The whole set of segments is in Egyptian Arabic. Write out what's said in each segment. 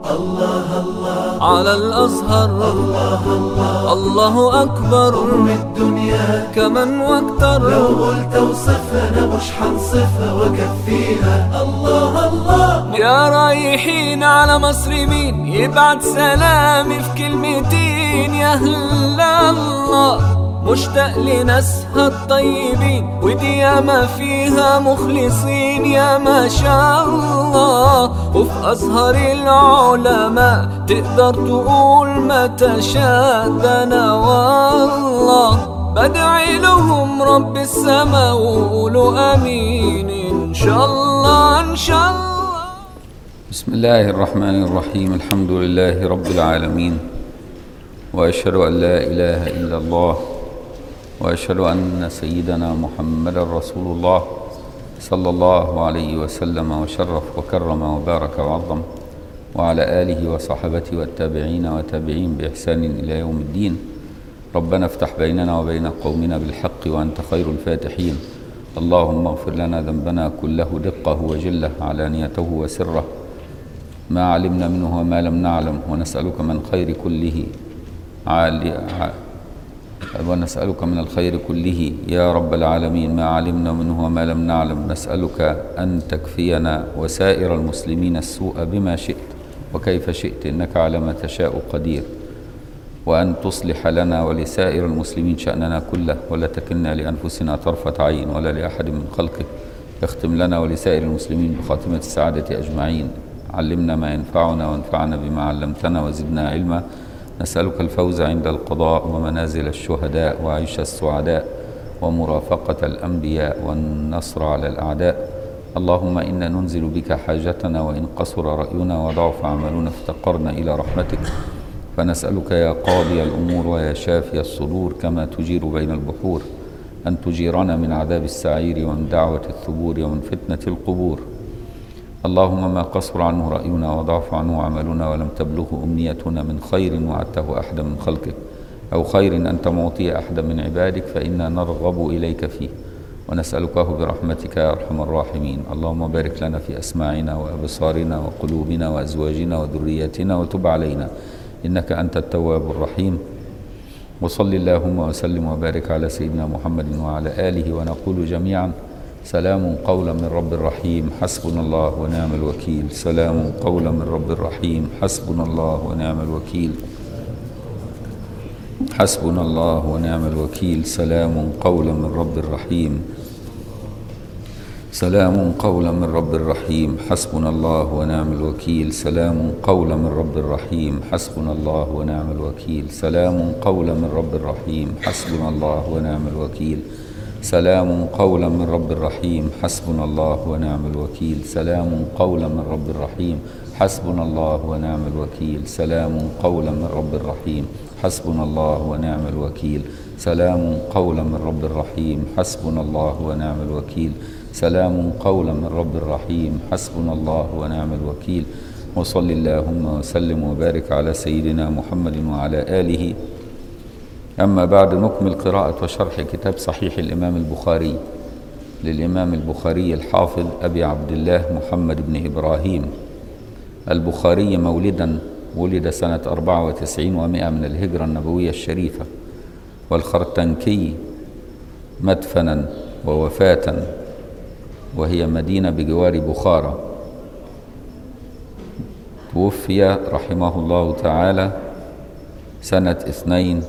على الأزهر الله أكبر من الدنيا كمن واكتر لو قلت اوصفها انا مش حنصفها واكفيها الله الله يا رايحين على مصر مين يبعت سلامي في كلمتين يا هلا الله مشتاق لناسها الطيبين ودي ياما فيها مخلصين يا ما شاء الله وفي أزهر العلماء تقدر تقول ما تشاء ده أنا والله بدعي لهم رب السما وقولوا امين ان شاء الله ان شاء الله بسم الله الرحمن الرحيم الحمد لله رب العالمين واشهد ان لا اله الا الله واشهد ان سيدنا محمدا رسول الله صلى الله عليه وسلم وشرف وكرم وبارك وعظم وعلى اله وصحبه والتابعين وتابعين باحسان الى يوم الدين ربنا افتح بيننا وبين قومنا بالحق وانت خير الفاتحين اللهم اغفر لنا ذنبنا كله دقه وجله علانيته وسره ما علمنا منه وما لم نعلم ونسألك من خير كله عالي ع- ونسألك من الخير كله يا رب العالمين ما علمنا منه وما لم نعلم نسألك أن تكفينا وسائر المسلمين السوء بما شئت وكيف شئت إنك على ما تشاء قدير وأن تصلح لنا ولسائر المسلمين شأننا كله ولا تكلنا لأنفسنا طرفة عين ولا لأحد من خلقك اختم لنا ولسائر المسلمين بخاتمة السعادة أجمعين علمنا ما ينفعنا وانفعنا بما علمتنا وزدنا علما نسألك الفوز عند القضاء ومنازل الشهداء وعيش السعداء ومرافقة الأنبياء والنصر على الأعداء اللهم إنا ننزل بك حاجتنا وإن قصر رأينا وضعف عملنا افتقرنا إلى رحمتك فنسألك يا قاضي الأمور ويا شافي الصدور كما تجير بين البحور أن تجيرنا من عذاب السعير ومن دعوة الثبور ومن فتنة القبور اللهم ما قصر عنه رأينا وضعف عنه عملنا ولم تبلغه أمنيتنا من خير وعدته أحد من خلقك أو خير أنت معطي أحد من عبادك فإنا نرغب إليك فيه ونسألكه برحمتك يا أرحم الراحمين اللهم بارك لنا في أسماعنا وأبصارنا وقلوبنا وأزواجنا وذرياتنا وتب علينا إنك أنت التواب الرحيم وصل اللهم وسلم وبارك على سيدنا محمد وعلى آله ونقول جميعا سلام قولا من رب رحيم حسبنا الله ونعم الوكيل سلام قولا من رب رحيم حسبنا الله ونعم الوكيل حسبنا الله ونعم الوكيل سلام قولا من رب رحيم سلام قولا من رب رحيم حسبنا الله ونعم الوكيل سلام قولا من رب رحيم حسبنا الله ونعم الوكيل سلام قولا من رب رحيم حسبنا الله ونعم الوكيل سلام قولا من رب رحيم حسبنا الله ونعم الوكيل سلام قولا من رب رحيم حسبنا الله ونعم الوكيل سلام قولا من رب رحيم حسبنا الله ونعم الوكيل سلام قولا من رب رحيم حسبنا الله ونعم الوكيل سلام قولا من رب رحيم حسبنا الله ونعم الوكيل وصل اللهم وسلم وبارك على سيدنا محمد وعلى آله أما بعد نكمل قراءة وشرح كتاب صحيح الإمام البخاري للإمام البخاري الحافظ أبي عبد الله محمد بن إبراهيم البخاري مولدا ولد سنة 94 ومائة من الهجرة النبوية الشريفة والخرتنكي مدفنا ووفاة وهي مدينة بجوار بخارى توفي رحمه الله تعالى سنة اثنين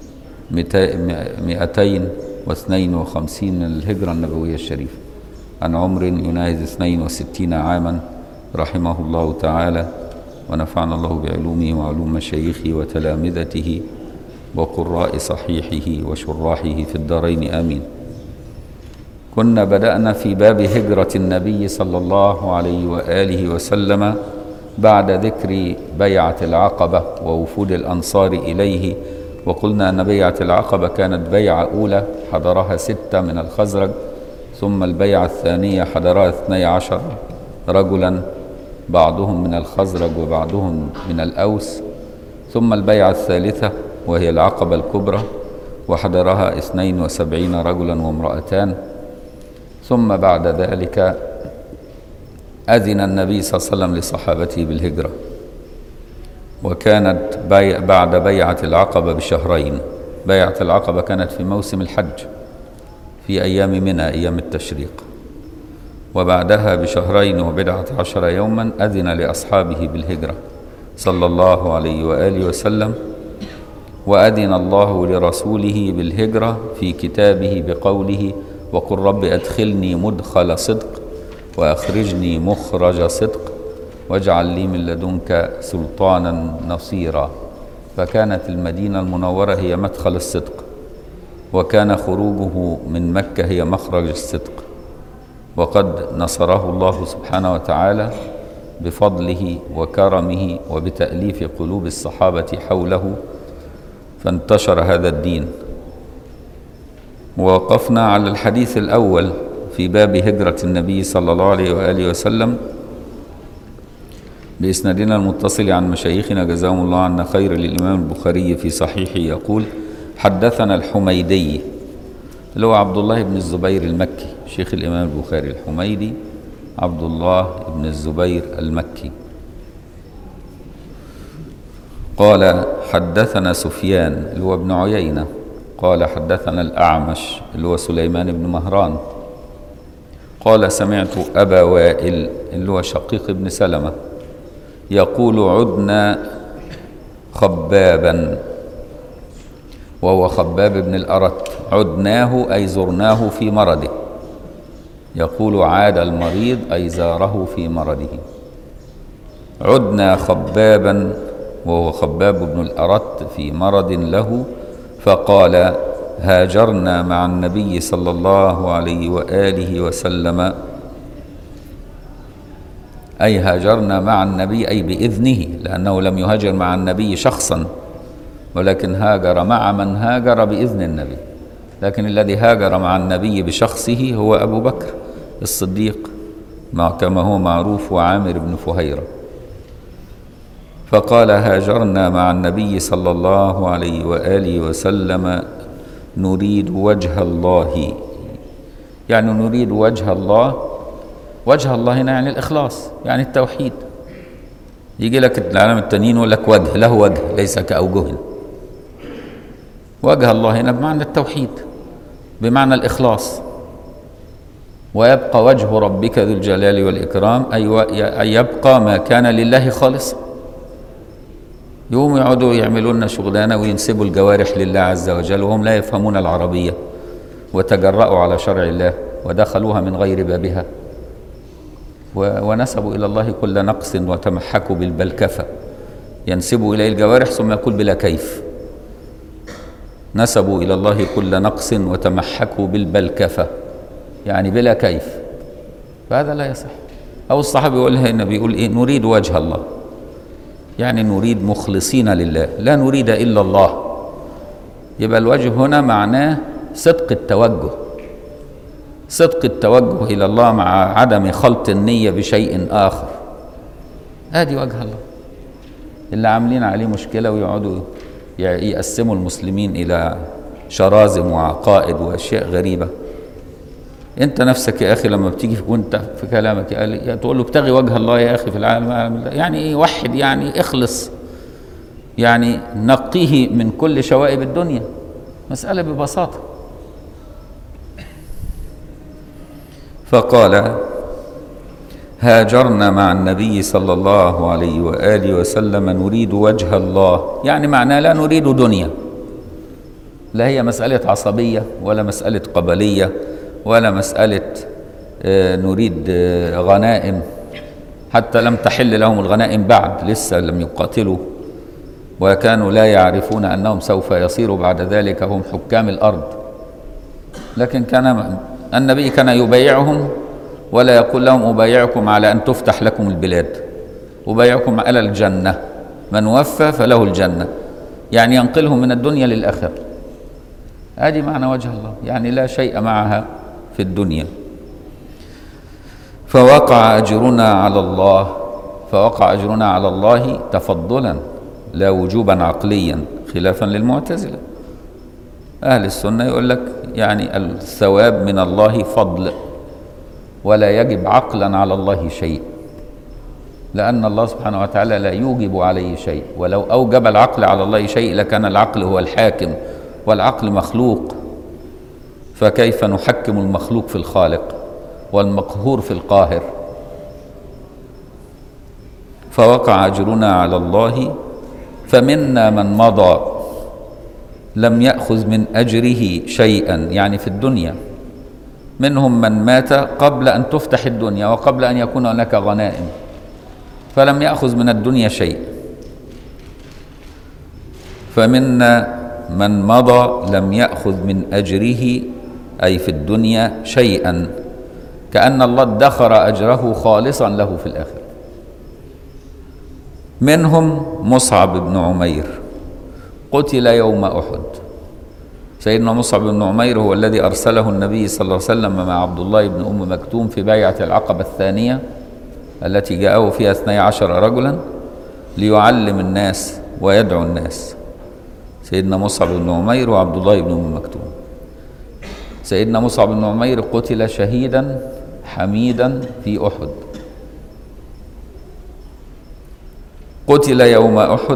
مئتين واثنين وخمسين من الهجرة النبوية الشريفة عن عمر يناهز اثنين وستين عاما رحمه الله تعالى ونفعنا الله بعلومه وعلوم مشايخه وتلامذته وقراء صحيحه وشراحه في الدارين آمين كنا بدأنا في باب هجرة النبي صلى الله عليه وآله وسلم بعد ذكر بيعة العقبة ووفود الأنصار إليه وقلنا أن بيعة العقبة كانت بيعة أولى حضرها ستة من الخزرج ثم البيعة الثانية حضرها اثني عشر رجلا بعضهم من الخزرج وبعضهم من الأوس ثم البيعة الثالثة وهي العقبة الكبرى وحضرها اثنين وسبعين رجلا وامرأتان ثم بعد ذلك أذن النبي صلى الله عليه وسلم لصحابته بالهجرة وكانت بي بعد بيعة العقبة بشهرين بيعة العقبة كانت في موسم الحج في أيام منى أيام التشريق وبعدها بشهرين وبضعة عشر يوما أذن لأصحابه بالهجرة صلى الله عليه وآله وسلم وأذن الله لرسوله بالهجرة في كتابه بقوله وقل رب أدخلني مدخل صدق وأخرجني مخرج صدق واجعل لي من لدنك سلطانا نصيرا فكانت المدينة المنورة هي مدخل الصدق وكان خروجه من مكة هي مخرج الصدق وقد نصره الله سبحانه وتعالى بفضله وكرمه وبتأليف قلوب الصحابة حوله فانتشر هذا الدين ووقفنا على الحديث الأول في باب هجرة النبي صلى الله عليه وآله وسلم بإسنادنا المتصل عن مشايخنا جزاهم الله عنا خير للإمام البخاري في صحيحه يقول حدثنا الحميدي اللي هو عبد الله بن الزبير المكي شيخ الإمام البخاري الحميدي عبد الله بن الزبير المكي قال حدثنا سفيان اللي هو ابن عيينة قال حدثنا الأعمش اللي هو سليمان بن مهران قال سمعت أبا وائل اللي هو شقيق بن سلمة يقول عدنا خبابا وهو خباب بن الأرت عدناه أي زرناه في مرضه يقول عاد المريض أي زاره في مرضه عدنا خبابا وهو خباب بن الأرت في مرض له فقال هاجرنا مع النبي صلى الله عليه وآله وسلم أي هاجرنا مع النبي أي بإذنه لأنه لم يهاجر مع النبي شخصا ولكن هاجر مع من هاجر بإذن النبي لكن الذي هاجر مع النبي بشخصه هو أبو بكر الصديق كما هو معروف وعامر بن فهيرة فقال هاجرنا مع النبي صلى الله عليه وآله وسلم نريد وجه الله يعني نريد وجه الله وجه الله هنا يعني الإخلاص يعني التوحيد يجي لك العالم التانيين يقول لك وجه له وجه ليس كأوجه وجه الله هنا بمعنى التوحيد بمعنى الإخلاص ويبقى وجه ربك ذو الجلال والإكرام أي يبقى ما كان لله خالصا يقوموا يقعدوا يعملوا لنا شغلانة وينسبوا الجوارح لله عز وجل وهم لا يفهمون العربية وتجرأوا على شرع الله ودخلوها من غير بابها ونسبوا إلى الله كل نقص وتمحكوا بالبلكفة ينسبوا إليه الجوارح ثم يقول بلا كيف نسبوا إلى الله كل نقص وتمحكوا بالبلكفة يعني بلا كيف فهذا لا يصح أو الصحابي يقول هنا بيقول إيه نريد وجه الله يعني نريد مخلصين لله لا نريد إلا الله يبقى الوجه هنا معناه صدق التوجه صدق التوجه إلى الله مع عدم خلط النية بشيء آخر ادي وجه الله اللي عاملين عليه مشكلة ويقعدوا يقسموا المسلمين إلى شرازم وعقائد وأشياء غريبة انت نفسك يا اخي لما بتيجي وانت في كلامك يا تقول له ابتغي وجه الله يا اخي في العالم يعني ايه وحد يعني اخلص يعني نقيه من كل شوائب الدنيا مسألة ببساطة فقال هاجرنا مع النبي صلى الله عليه وآله وسلم نريد وجه الله يعني معناه لا نريد دنيا لا هي مسألة عصبية ولا مسألة قبلية ولا مسألة نريد غنائم حتى لم تحل لهم الغنائم بعد لسه لم يقاتلوا وكانوا لا يعرفون أنهم سوف يصيروا بعد ذلك هم حكام الأرض لكن كان النبي كان يبايعهم ولا يقول لهم أبايعكم على أن تفتح لكم البلاد أبايعكم على الجنة من وفى فله الجنة يعني ينقلهم من الدنيا للآخرة هذه معنى وجه الله يعني لا شيء معها في الدنيا فوقع أجرنا على الله فوقع أجرنا على الله تفضلا لا وجوبا عقليا خلافا للمعتزلة أهل السنة يقول لك يعني الثواب من الله فضل ولا يجب عقلا على الله شيء لأن الله سبحانه وتعالى لا يوجب عليه شيء ولو أوجب العقل على الله شيء لكان العقل هو الحاكم والعقل مخلوق فكيف نحكم المخلوق في الخالق والمقهور في القاهر فوقع أجرنا على الله فمنا من مضى لم يأخذ من أجره شيئا يعني في الدنيا منهم من مات قبل أن تفتح الدنيا وقبل أن يكون هناك غنائم فلم يأخذ من الدنيا شيء فمنا من مضى لم يأخذ من أجره أي في الدنيا شيئا كأن الله ادخر أجره خالصا له في الآخرة منهم مصعب بن عمير قتل يوم أحد سيدنا مصعب بن عمير هو الذي أرسله النبي صلى الله عليه وسلم مع عبد الله بن أم مكتوم في بيعة العقبة الثانية التي جاءه فيها اثني عشر رجلا ليعلم الناس ويدعو الناس سيدنا مصعب بن عمير وعبد الله بن أم مكتوم سيدنا مصعب بن عمير قتل شهيدا حميدا في أحد قتل يوم أحد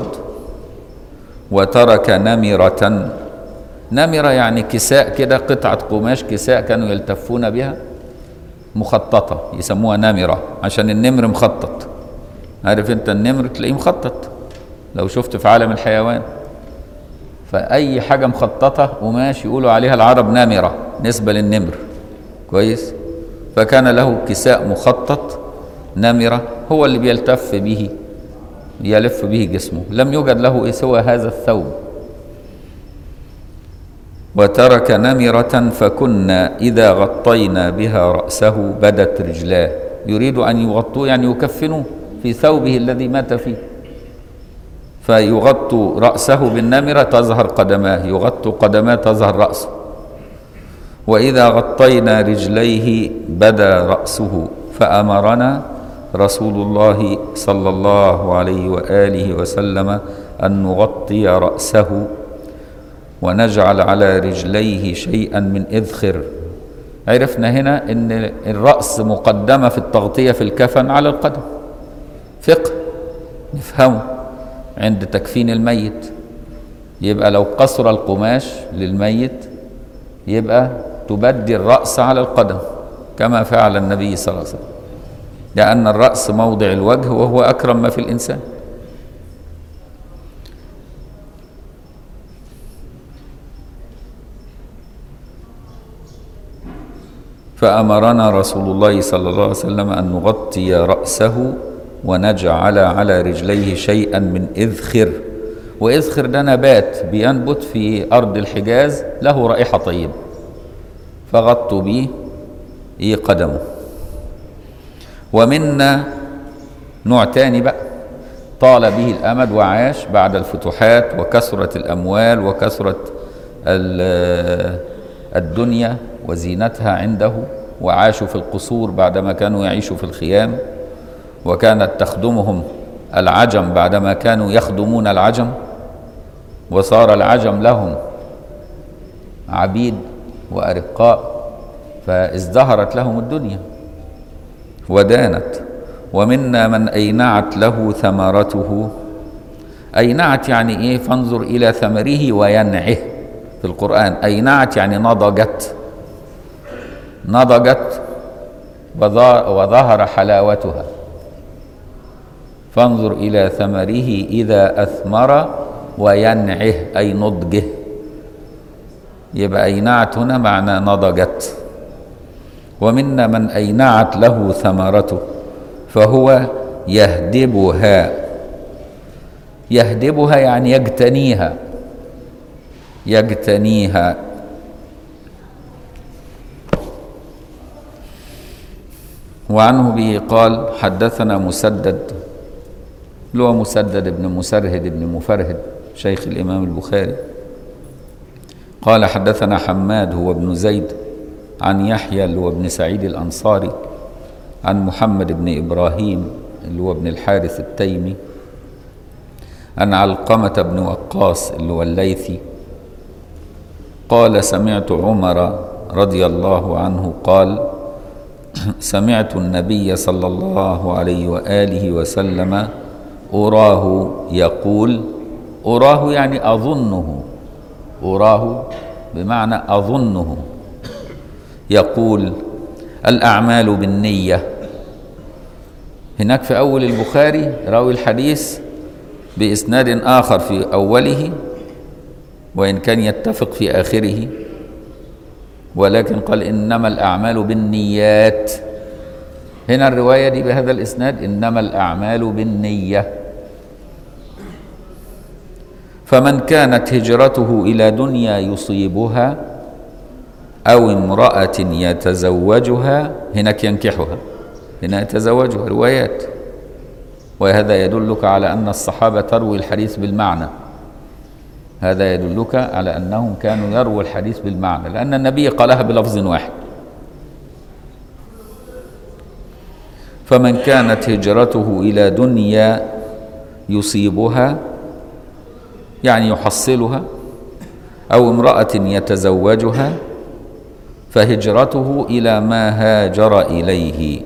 وترك نمرة نمرة يعني كساء كده قطعة قماش كساء كانوا يلتفون بها مخططة يسموها نمرة عشان النمر مخطط عارف انت النمر تلاقيه مخطط لو شفت في عالم الحيوان فأي حاجة مخططة قماش يقولوا عليها العرب نمرة نسبة للنمر كويس فكان له كساء مخطط نمرة هو اللي بيلتف به يلف به جسمه لم يوجد له سوى هذا الثوب وترك نمرة فكنا إذا غطينا بها رأسه بدت رجلاه يريد أن يغطوه يعني يكفنوه في ثوبه الذي مات فيه فيغطوا رأسه بالنمرة تظهر قدماه يغطوا قدماه تظهر رأسه وإذا غطينا رجليه بدا رأسه فأمرنا رسول الله صلى الله عليه وآله وسلم أن نغطي رأسه ونجعل على رجليه شيئا من إذخر عرفنا هنا أن الرأس مقدمة في التغطية في الكفن على القدم فقه نفهمه عند تكفين الميت يبقى لو قصر القماش للميت يبقى تبدي الرأس على القدم كما فعل النبي صلى الله عليه وسلم لأن الرأس موضع الوجه وهو أكرم ما في الإنسان فأمرنا رسول الله صلى الله عليه وسلم أن نغطي رأسه ونجعل على رجليه شيئا من إذخر وإذخر ده نبات بينبت في أرض الحجاز له رائحة طيبة فغطوا به إيه قدمه ومنا نوع تاني بقى طال به الأمد وعاش بعد الفتوحات وكثرة الأموال وكثرة الدنيا وزينتها عنده وعاشوا في القصور بعدما كانوا يعيشوا في الخيام وكانت تخدمهم العجم بعدما كانوا يخدمون العجم وصار العجم لهم عبيد وأرقاء فازدهرت لهم الدنيا ودانت ومنا من أينعت له ثمرته أينعت يعني إيه فانظر إلى ثمره وينعه في القرآن أينعت يعني نضجت نضجت وظهر حلاوتها فانظر إلى ثمره إذا أثمر وينعه أي نضجه يبقى أينعت هنا معنى نضجت ومنا من أينعت له ثمرته فهو يهدبها يهدبها يعني يجتنيها يجتنيها وعنه به قال حدثنا مسدد اللي هو مسدد بن مسرهد بن مفرهد شيخ الإمام البخاري قال حدثنا حماد هو ابن زيد عن يحيى اللي هو ابن سعيد الأنصاري عن محمد بن إبراهيم اللي هو ابن الحارث التيمي عن علقمة بن وقاص اللي هو الليثي قال سمعت عمر رضي الله عنه قال سمعت النبي صلى الله عليه وآله وسلم أراه يقول أراه يعني أظنه أراه بمعنى أظنه يقول الأعمال بالنية هناك في أول البخاري راوي الحديث بإسناد آخر في أوله وإن كان يتفق في آخره ولكن قال إنما الأعمال بالنيات هنا الرواية دي بهذا الإسناد إنما الأعمال بالنية فمن كانت هجرته إلى دنيا يصيبها أو امرأة يتزوجها هناك ينكحها هنا يتزوجها روايات وهذا يدلك على أن الصحابة تروي الحديث بالمعنى هذا يدلك على أنهم كانوا يرووا الحديث بالمعنى لأن النبي قالها بلفظ واحد فمن كانت هجرته إلى دنيا يصيبها يعني يحصلها أو امرأة يتزوجها فهجرته إلى ما هاجر إليه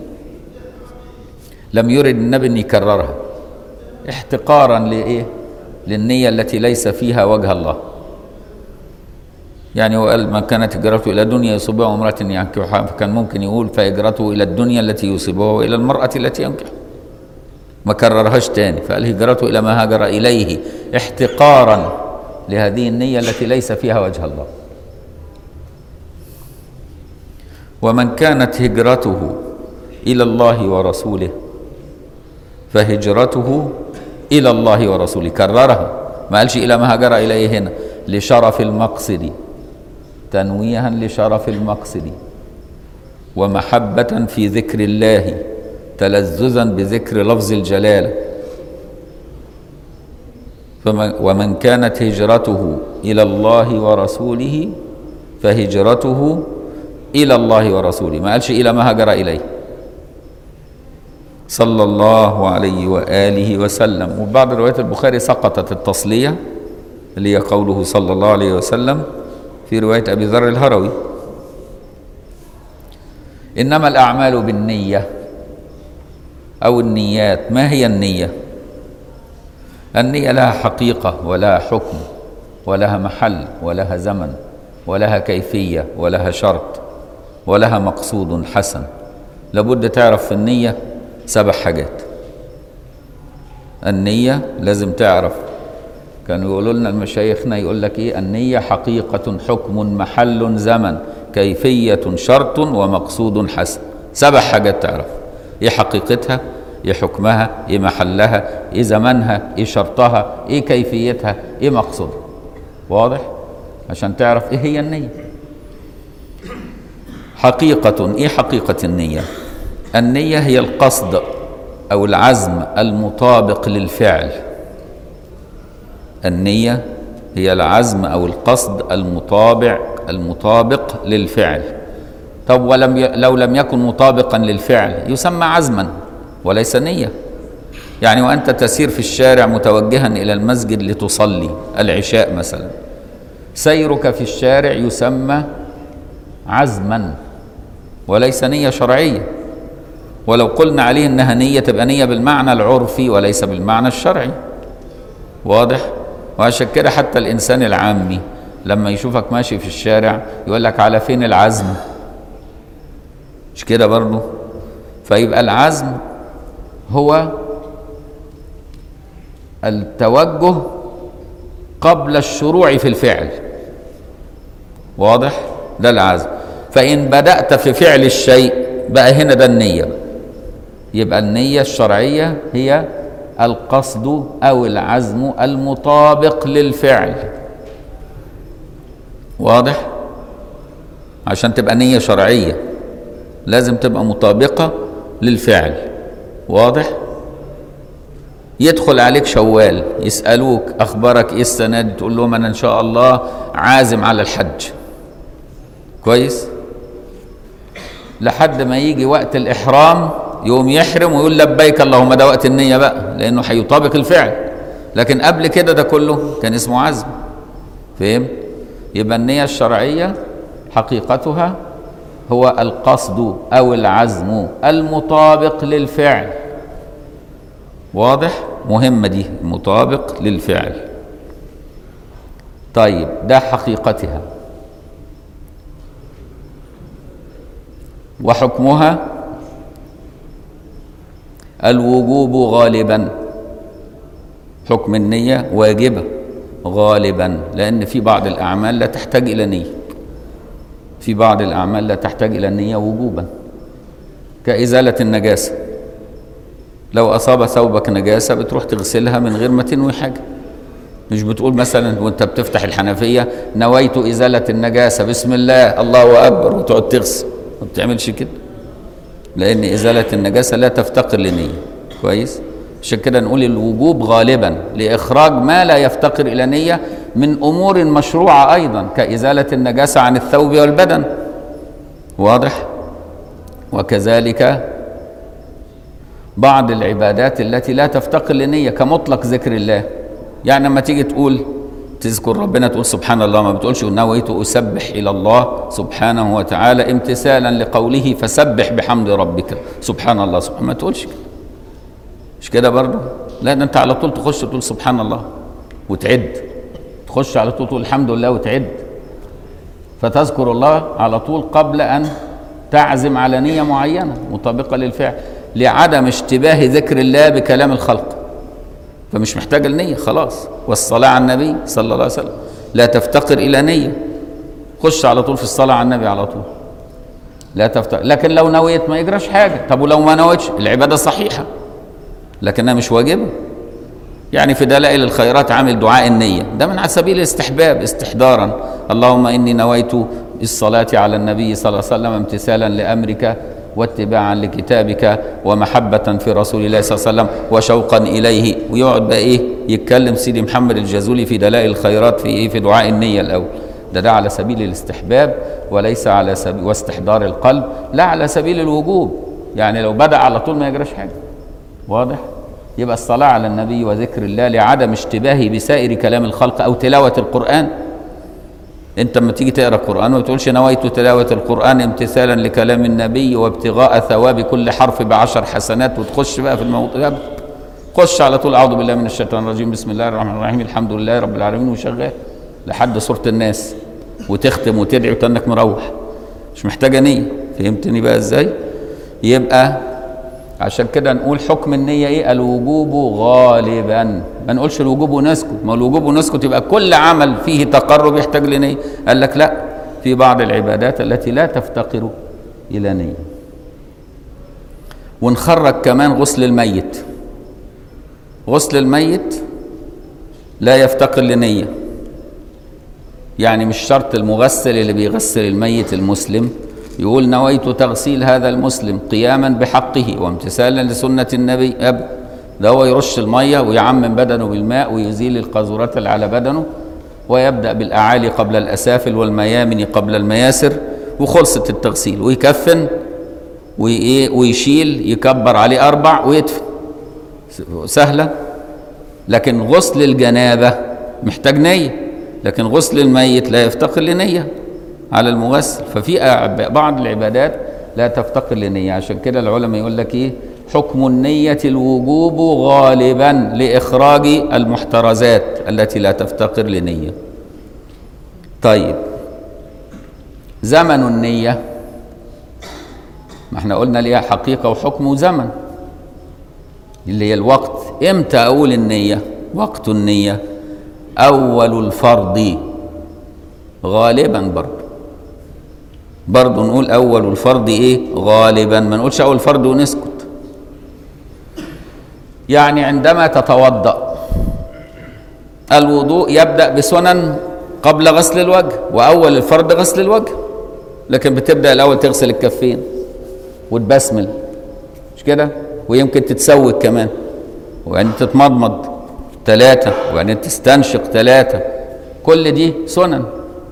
لم يرد النبي أن يكررها احتقارا لإيه؟ للنية التي ليس فيها وجه الله يعني هو قال من كانت هجرته إلى دنيا يصيبها امرأة ينكحها فكان ممكن يقول فهجرته إلى الدنيا التي يصيبها وإلى المرأة التي ينكحها ما كررهاش تاني فقال هجرته إلى ما هاجر إليه احتقارا لهذه النية التي ليس فيها وجه الله ومن كانت هجرته إلى الله ورسوله فهجرته إلى الله ورسوله كررها ما قالش إلى ما هاجر إليه هنا لشرف المقصد تنويها لشرف المقصد ومحبة في ذكر الله تلذذا بذكر لفظ الجلالة فمن ومن كانت هجرته إلى الله ورسوله فهجرته إلى الله ورسوله ما قالش إلى ما هاجر إليه صلى الله عليه وآله وسلم وبعض روايات البخاري سقطت التصلية اللي هي قوله صلى الله عليه وسلم في رواية أبي ذر الهروي إنما الأعمال بالنية أو النيات ما هي النية النية لها حقيقة ولها حكم ولها محل ولها زمن ولها كيفية ولها شرط ولها مقصود حسن لابد تعرف في النية سبع حاجات النية لازم تعرف كانوا يقولوا لنا المشايخنا يقول لك ايه النية حقيقة حكم محل زمن كيفية شرط ومقصود حسن سبع حاجات تعرف ايه حقيقتها ايه حكمها ايه محلها ايه زمنها ايه شرطها ايه كيفيتها ايه مقصودها واضح عشان تعرف ايه هي النية حقيقة ايه حقيقة النية النية هي القصد او العزم المطابق للفعل النية هي العزم او القصد المطابع المطابق للفعل طب ولم ي... لو لم يكن مطابقا للفعل يسمى عزما وليس نية يعني وأنت تسير في الشارع متوجها إلى المسجد لتصلي العشاء مثلا سيرك في الشارع يسمى عزما وليس نية شرعية ولو قلنا عليه انها نية تبقى نية بالمعنى العرفي وليس بالمعنى الشرعي واضح وعشان كده حتى الانسان العامي لما يشوفك ماشي في الشارع يقول لك على فين العزم مش كده برضه فيبقى العزم هو التوجه قبل الشروع في الفعل واضح ده العزم فإن بدأت في فعل الشيء بقى هنا ده النية بقى. يبقى النية الشرعية هي القصد أو العزم المطابق للفعل واضح عشان تبقى نية شرعية لازم تبقى مطابقة للفعل واضح يدخل عليك شوال يسألوك أخبارك إيه السنة دي تقول لهم أنا إن شاء الله عازم على الحج كويس لحد ما يجي وقت الإحرام يقوم يحرم ويقول لبيك اللهم ده وقت النية بقى لأنه هيطابق الفعل لكن قبل كده ده كله كان اسمه عزم فهم يبقى النية الشرعية حقيقتها هو القصد أو العزم المطابق للفعل واضح مهمة دي مطابق للفعل طيب ده حقيقتها وحكمها الوجوب غالبا حكم النية واجبة غالبا لأن في بعض الأعمال لا تحتاج إلى نية في بعض الأعمال لا تحتاج إلى النية وجوبا كإزالة النجاسة لو أصاب ثوبك نجاسة بتروح تغسلها من غير ما تنوي حاجة مش بتقول مثلا وانت بتفتح الحنفية نويت إزالة النجاسة بسم الله الله أكبر وتقعد تغسل ما بتعملش كده لأن إزالة النجاسة لا تفتقر لنية كويس عشان كده نقول الوجوب غالبا لإخراج ما لا يفتقر إلى نية من أمور مشروعة أيضا كإزالة النجاسة عن الثوب والبدن واضح وكذلك بعض العبادات التي لا تفتقر لنية كمطلق ذكر الله يعني لما تيجي تقول تذكر ربنا تقول سبحان الله ما بتقولش نويت أسبح إلى الله سبحانه وتعالى امتثالا لقوله فسبح بحمد ربك سبحان الله سبحان ما تقولش كده مش كده برضه لا ده انت على طول تخش تقول سبحان الله وتعد تخش على طول تقول الحمد لله وتعد فتذكر الله على طول قبل ان تعزم على نيه معينه مطابقه للفعل لعدم اشتباه ذكر الله بكلام الخلق فمش محتاج النيه خلاص والصلاه على النبي صلى الله عليه وسلم لا تفتقر الى نيه خش على طول في الصلاه على النبي على طول لا تفتقر لكن لو نويت ما يجراش حاجه طب ولو ما نويتش العباده صحيحه لكنها مش واجبه يعني في دلائل الخيرات عامل دعاء النية ده من على سبيل الاستحباب استحضارا اللهم إني نويت الصلاة على النبي صلى الله عليه وسلم امتثالا لأمرك واتباعا لكتابك ومحبة في رسول الله صلى الله عليه وسلم وشوقا إليه ويقعد بقى إيه يتكلم سيدي محمد الجازولي في دلائل الخيرات في إيه في دعاء النية الأول ده ده على سبيل الاستحباب وليس على سبيل واستحضار القلب لا على سبيل الوجوب يعني لو بدأ على طول ما يجراش حاجة واضح يبقى الصلاة على النبي وذكر الله لعدم اشتباهه بسائر كلام الخلق أو تلاوة القرآن أنت لما تيجي تقرأ القرآن ما تقولش نويت تلاوة القرآن امتثالا لكلام النبي وابتغاء ثواب كل حرف بعشر حسنات وتخش بقى في الموضوع خش على طول أعوذ بالله من الشيطان الرجيم بسم الله الرحمن الرحيم الحمد لله رب العالمين وشغال لحد سورة الناس وتختم وتدعي وتنك مروح مش محتاجة نية فهمتني بقى ازاي يبقى عشان كده نقول حكم النية ايه الوجوب غالبا ما نقولش الوجوب ونسكت ما الوجوب ونسكت يبقى كل عمل فيه تقرب يحتاج لنية قال لك لا في بعض العبادات التي لا تفتقر إلى نية ونخرج كمان غسل الميت غسل الميت لا يفتقر لنية يعني مش شرط المغسل اللي بيغسل الميت المسلم يقول نويت تغسيل هذا المسلم قياما بحقه وامتثالا لسنة النبي أب ده هو يرش المية ويعمم بدنه بالماء ويزيل القاذورات اللي على بدنه ويبدأ بالأعالي قبل الأسافل والميامن قبل المياسر وخلصت التغسيل ويكفن وإيه ويشيل يكبر عليه أربع ويدفن سهلة لكن غسل الجنابة محتاج نية لكن غسل الميت لا يفتقر لنية على المغسل ففي بعض العبادات لا تفتقر لنية عشان كده العلماء يقول لك ايه حكم النية الوجوب غالبا لإخراج المحترزات التي لا تفتقر لنية طيب زمن النية ما احنا قلنا ليها حقيقة وحكم وزمن اللي هي الوقت امتى اقول النية وقت النية اول الفرض غالبا برضه برضه نقول اول الفرض ايه غالبا ما نقولش اول فرض ونسكت يعني عندما تتوضا الوضوء يبدا بسنن قبل غسل الوجه واول الفرض غسل الوجه لكن بتبدا الاول تغسل الكفين وتبسمل مش كده ويمكن تتسوق كمان وبعدين تتمضمض ثلاثة وبعدين تستنشق ثلاثة كل دي سنن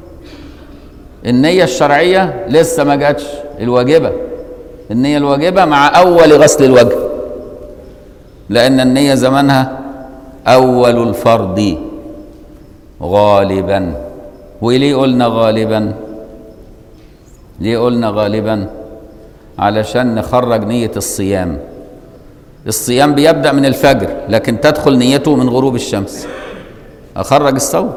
النية الشرعية لسه ما جاتش الواجبة النية الواجبة مع أول غسل الوجه لأن النية زمانها أول الفرض غالبا وليه قلنا غالبا ليه قلنا غالبا علشان نخرج نية الصيام الصيام بيبدأ من الفجر لكن تدخل نيته من غروب الشمس أخرج الصوم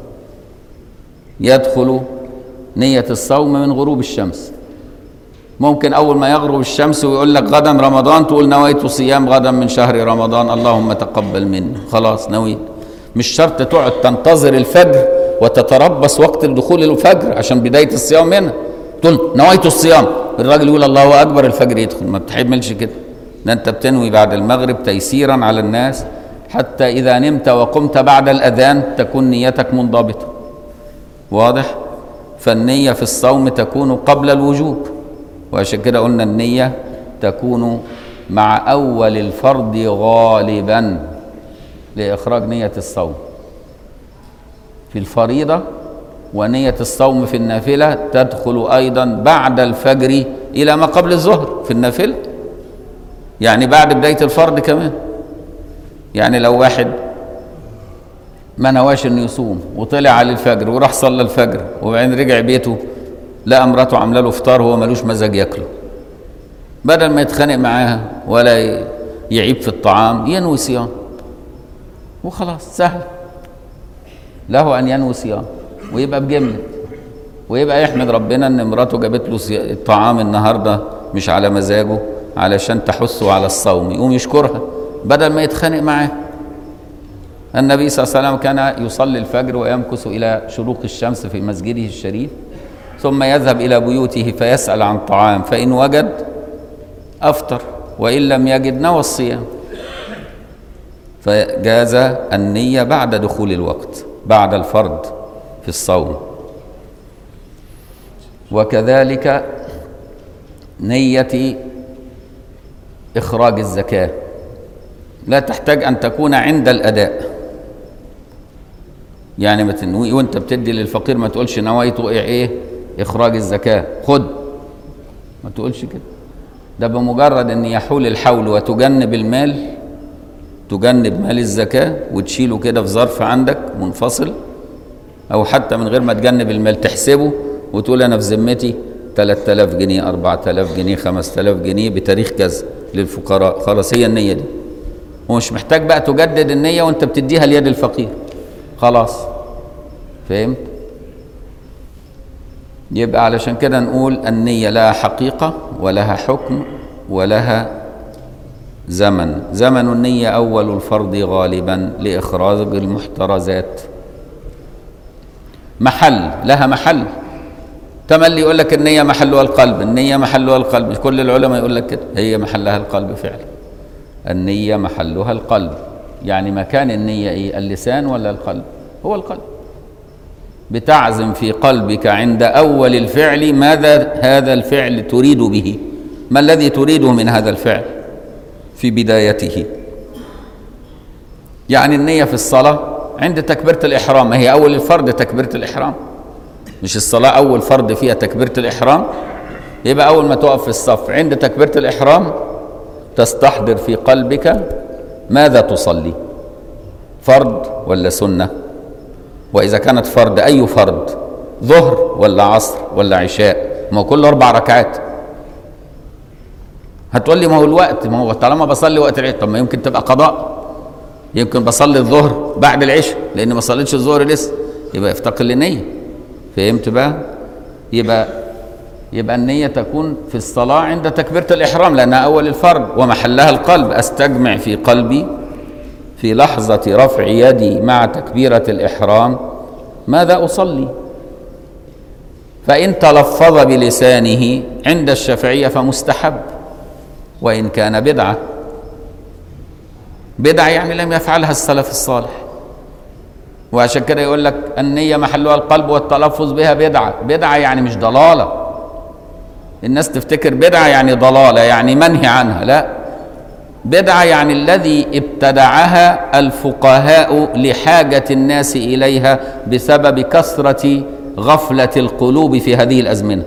يدخل نية الصوم من غروب الشمس ممكن أول ما يغرب الشمس ويقول لك غدا رمضان تقول نويت صيام غدا من شهر رمضان اللهم تقبل مني خلاص نويت مش شرط تقعد تنتظر الفجر وتتربص وقت دخول الفجر عشان بداية الصيام منها تقول نويت الصيام الراجل يقول الله أكبر الفجر يدخل ما بتحملش كده ده أنت بتنوي بعد المغرب تيسيرا على الناس حتى إذا نمت وقمت بعد الأذان تكون نيتك منضبطة واضح فالنية في الصوم تكون قبل الوجوب وعشان كده قلنا النية تكون مع أول الفرض غالبا لإخراج نية الصوم في الفريضة ونية الصوم في النافلة تدخل أيضا بعد الفجر إلى ما قبل الظهر في النافلة يعني بعد بداية الفرض كمان يعني لو واحد ما نواش انه يصوم وطلع على الفجر وراح صلى الفجر وبعدين رجع بيته لقى مراته عامله له فطار وهو ملوش مزاج ياكله بدل ما يتخانق معاها ولا يعيب في الطعام ينوي صيام وخلاص سهل له ان ينوي صيام ويبقى بجمله ويبقى يحمد ربنا ان مراته جابت له صي- الطعام النهارده مش على مزاجه علشان تحثه على الصوم يقوم يشكرها بدل ما يتخانق معاه النبي صلى الله عليه وسلم كان يصلي الفجر ويمكث الى شروق الشمس في مسجده الشريف ثم يذهب الى بيوته فيسال عن طعام فان وجد افطر وان لم يجد نوى الصيام فجاز النيه بعد دخول الوقت بعد الفرض في الصوم وكذلك نيه اخراج الزكاه لا تحتاج ان تكون عند الاداء يعني ما تنوي وانت بتدي للفقير ما تقولش نويت ايه اخراج الزكاه خد ما تقولش كده ده بمجرد ان يحول الحول وتجنب المال تجنب مال الزكاه وتشيله كده في ظرف عندك منفصل او حتى من غير ما تجنب المال تحسبه وتقول انا في ذمتي 3000 جنيه 4000 جنيه 5000 جنيه بتاريخ كذا للفقراء خلاص هي النيه دي ومش محتاج بقى تجدد النيه وانت بتديها ليد الفقير خلاص فهمت يبقى علشان كده نقول النية لها حقيقة ولها حكم ولها زمن زمن النية أول الفرض غالبا لإخراج المحترزات محل لها محل تملي يقول لك النية محلها القلب النية محلها القلب مش كل العلماء يقول لك كده هي محلها القلب فعلا النية محلها القلب يعني مكان النية ايه اللسان ولا القلب هو القلب بتعزم في قلبك عند أول الفعل ماذا هذا الفعل تريد به ما الذي تريده من هذا الفعل في بدايته يعني النية في الصلاة عند تكبيرة الإحرام ما هي أول الفرض تكبيرة الإحرام مش الصلاة أول فرض فيها تكبيرة الإحرام يبقى أول ما تقف في الصف عند تكبيرة الإحرام تستحضر في قلبك ماذا تصلي فرض ولا سنة وإذا كانت فرض أي فرض ظهر ولا عصر ولا عشاء ما هو كله أربع ركعات هتقول لي ما هو الوقت ما هو طالما بصلي وقت العشاء طب ما يمكن تبقى قضاء يمكن بصلي الظهر بعد العشاء لأن ما صليتش الظهر لسه يبقى افتقر لنية فهمت بقى يبقى يبقى النية تكون في الصلاة عند تكبيرة الإحرام لأنها أول الفرض ومحلها القلب أستجمع في قلبي في لحظة رفع يدي مع تكبيرة الإحرام ماذا أصلي فإن تلفظ بلسانه عند الشافعية فمستحب وإن كان بدعة بدعة يعني لم يفعلها السلف الصالح وعشان كده يقول لك النية محلها القلب والتلفظ بها بدعة بدعة يعني مش ضلالة الناس تفتكر بدعة يعني ضلالة يعني منهي عنها لا بدعة يعني الذي ابتدعها الفقهاء لحاجة الناس إليها بسبب كثرة غفلة القلوب في هذه الأزمنة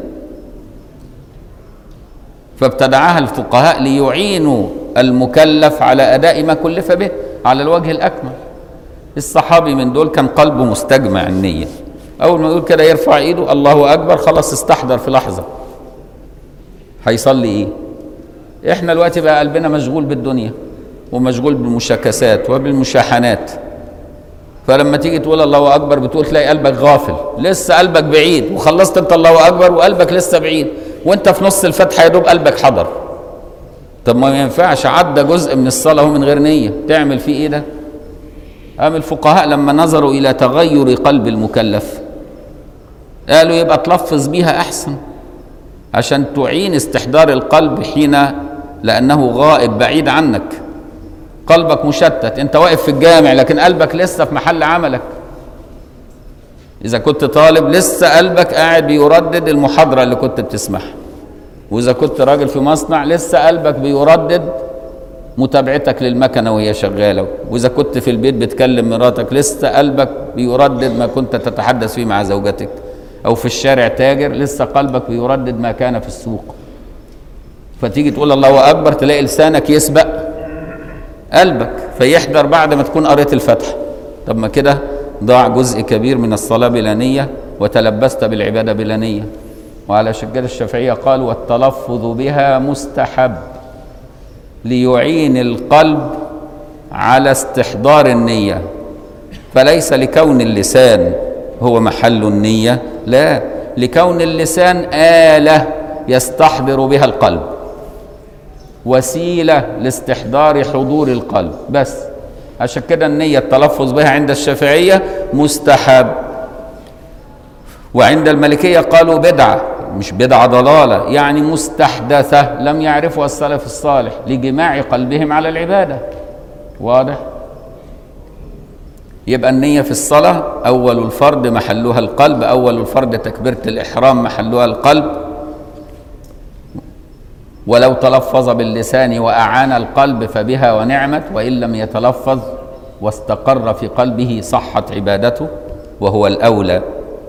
فابتدعها الفقهاء ليعينوا المكلف على أداء ما كلف به على الوجه الأكمل الصحابي من دول كان قلبه مستجمع النية أول ما يقول كده يرفع إيده الله أكبر خلاص استحضر في لحظة هيصلي ايه احنا دلوقتي بقى قلبنا مشغول بالدنيا ومشغول بالمشاكسات وبالمشاحنات فلما تيجي تقول الله اكبر بتقول تلاقي قلبك غافل لسه قلبك بعيد وخلصت انت الله اكبر وقلبك لسه بعيد وانت في نص الفتحه يا دوب قلبك حضر طب ما ينفعش عدى جزء من الصلاه وهو من غير نيه تعمل فيه ايه ده قام الفقهاء لما نظروا الى تغير قلب المكلف قالوا يبقى تلفظ بيها احسن عشان تعين استحضار القلب حين لانه غائب بعيد عنك قلبك مشتت انت واقف في الجامع لكن قلبك لسه في محل عملك اذا كنت طالب لسه قلبك قاعد بيردد المحاضره اللي كنت بتسمعها واذا كنت راجل في مصنع لسه قلبك بيردد متابعتك للمكنه وهي شغاله واذا كنت في البيت بتكلم مراتك لسه قلبك بيردد ما كنت تتحدث فيه مع زوجتك او في الشارع تاجر لسه قلبك بيردد ما كان في السوق فتيجي تقول الله اكبر تلاقي لسانك يسبق قلبك فيحضر بعد ما تكون قريت الفاتحه طب ما كده ضاع جزء كبير من الصلاه بلا نيه وتلبست بالعباده بلا نيه وعلى شجار الشافعيه قال والتلفظ بها مستحب ليعين القلب على استحضار النيه فليس لكون اللسان هو محل النيه لا لكون اللسان اله يستحضر بها القلب وسيله لاستحضار حضور القلب بس عشان كده النيه التلفظ بها عند الشافعيه مستحب وعند الملكيه قالوا بدعه مش بدعه ضلاله يعني مستحدثه لم يعرفها السلف الصالح لجماع قلبهم على العباده واضح يبقى النية في الصلاة أول الفرض محلها القلب أول الفرض تكبيرة الإحرام محلها القلب ولو تلفظ باللسان وأعان القلب فبها ونعمت وإن لم يتلفظ واستقر في قلبه صحت عبادته وهو الأولى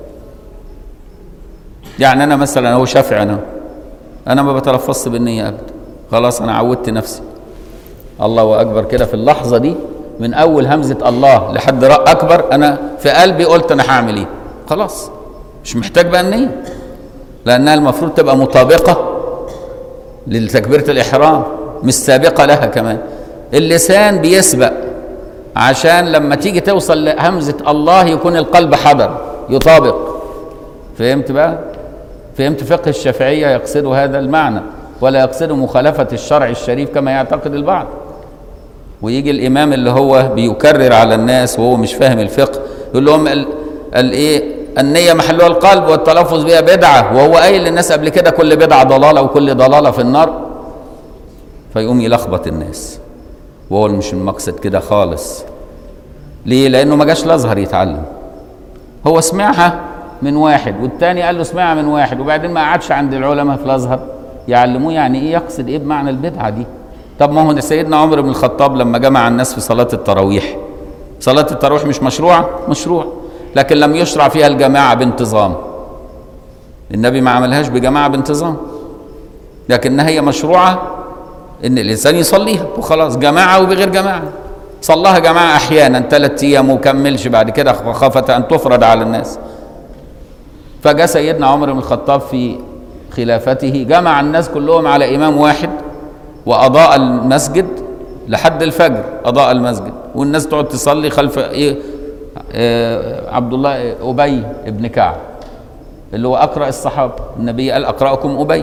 يعني أنا مثلا هو شافعي أنا أنا ما بتلفظش بالنية أبدا خلاص أنا عودت نفسي الله أكبر كده في اللحظة دي من اول همزه الله لحد راء اكبر انا في قلبي قلت انا هعمل ايه خلاص مش محتاج بقى النيه لانها المفروض تبقى مطابقه لتكبيره الاحرام مش سابقه لها كمان اللسان بيسبق عشان لما تيجي توصل لهمزه الله يكون القلب حضر يطابق فهمت بقى فهمت فقه الشافعيه يقصد هذا المعنى ولا يقصد مخالفه الشرع الشريف كما يعتقد البعض ويجي الامام اللي هو بيكرر على الناس وهو مش فاهم الفقه يقول لهم ال- الايه النيه محلها القلب والتلفظ بها بدعه وهو قايل للناس قبل كده كل بدعه ضلاله وكل ضلاله في النار فيقوم يلخبط الناس وهو مش المقصد كده خالص ليه لانه ما جاش الازهر يتعلم هو سمعها من واحد والتاني قال له سمعها من واحد وبعدين ما قعدش عند العلماء في الازهر يعلموه يعني ايه يقصد ايه بمعنى البدعه دي طب ما هو ده سيدنا عمر بن الخطاب لما جمع الناس في صلاة التراويح صلاة التراويح مش مشروعة مشروع لكن لم يشرع فيها الجماعة بانتظام النبي ما عملهاش بجماعة بانتظام لكنها هي مشروعة ان الانسان يصليها وخلاص جماعة وبغير جماعة صلاها جماعة احيانا ثلاث ايام وكملش بعد كده خافت ان تفرض على الناس فجاء سيدنا عمر بن الخطاب في خلافته جمع الناس كلهم على امام واحد واضاء المسجد لحد الفجر اضاء المسجد والناس تقعد تصلي خلف ايه آه عبد الله ابي ابن كعب اللي هو اقرا الصحابه النبي قال اقراكم ابي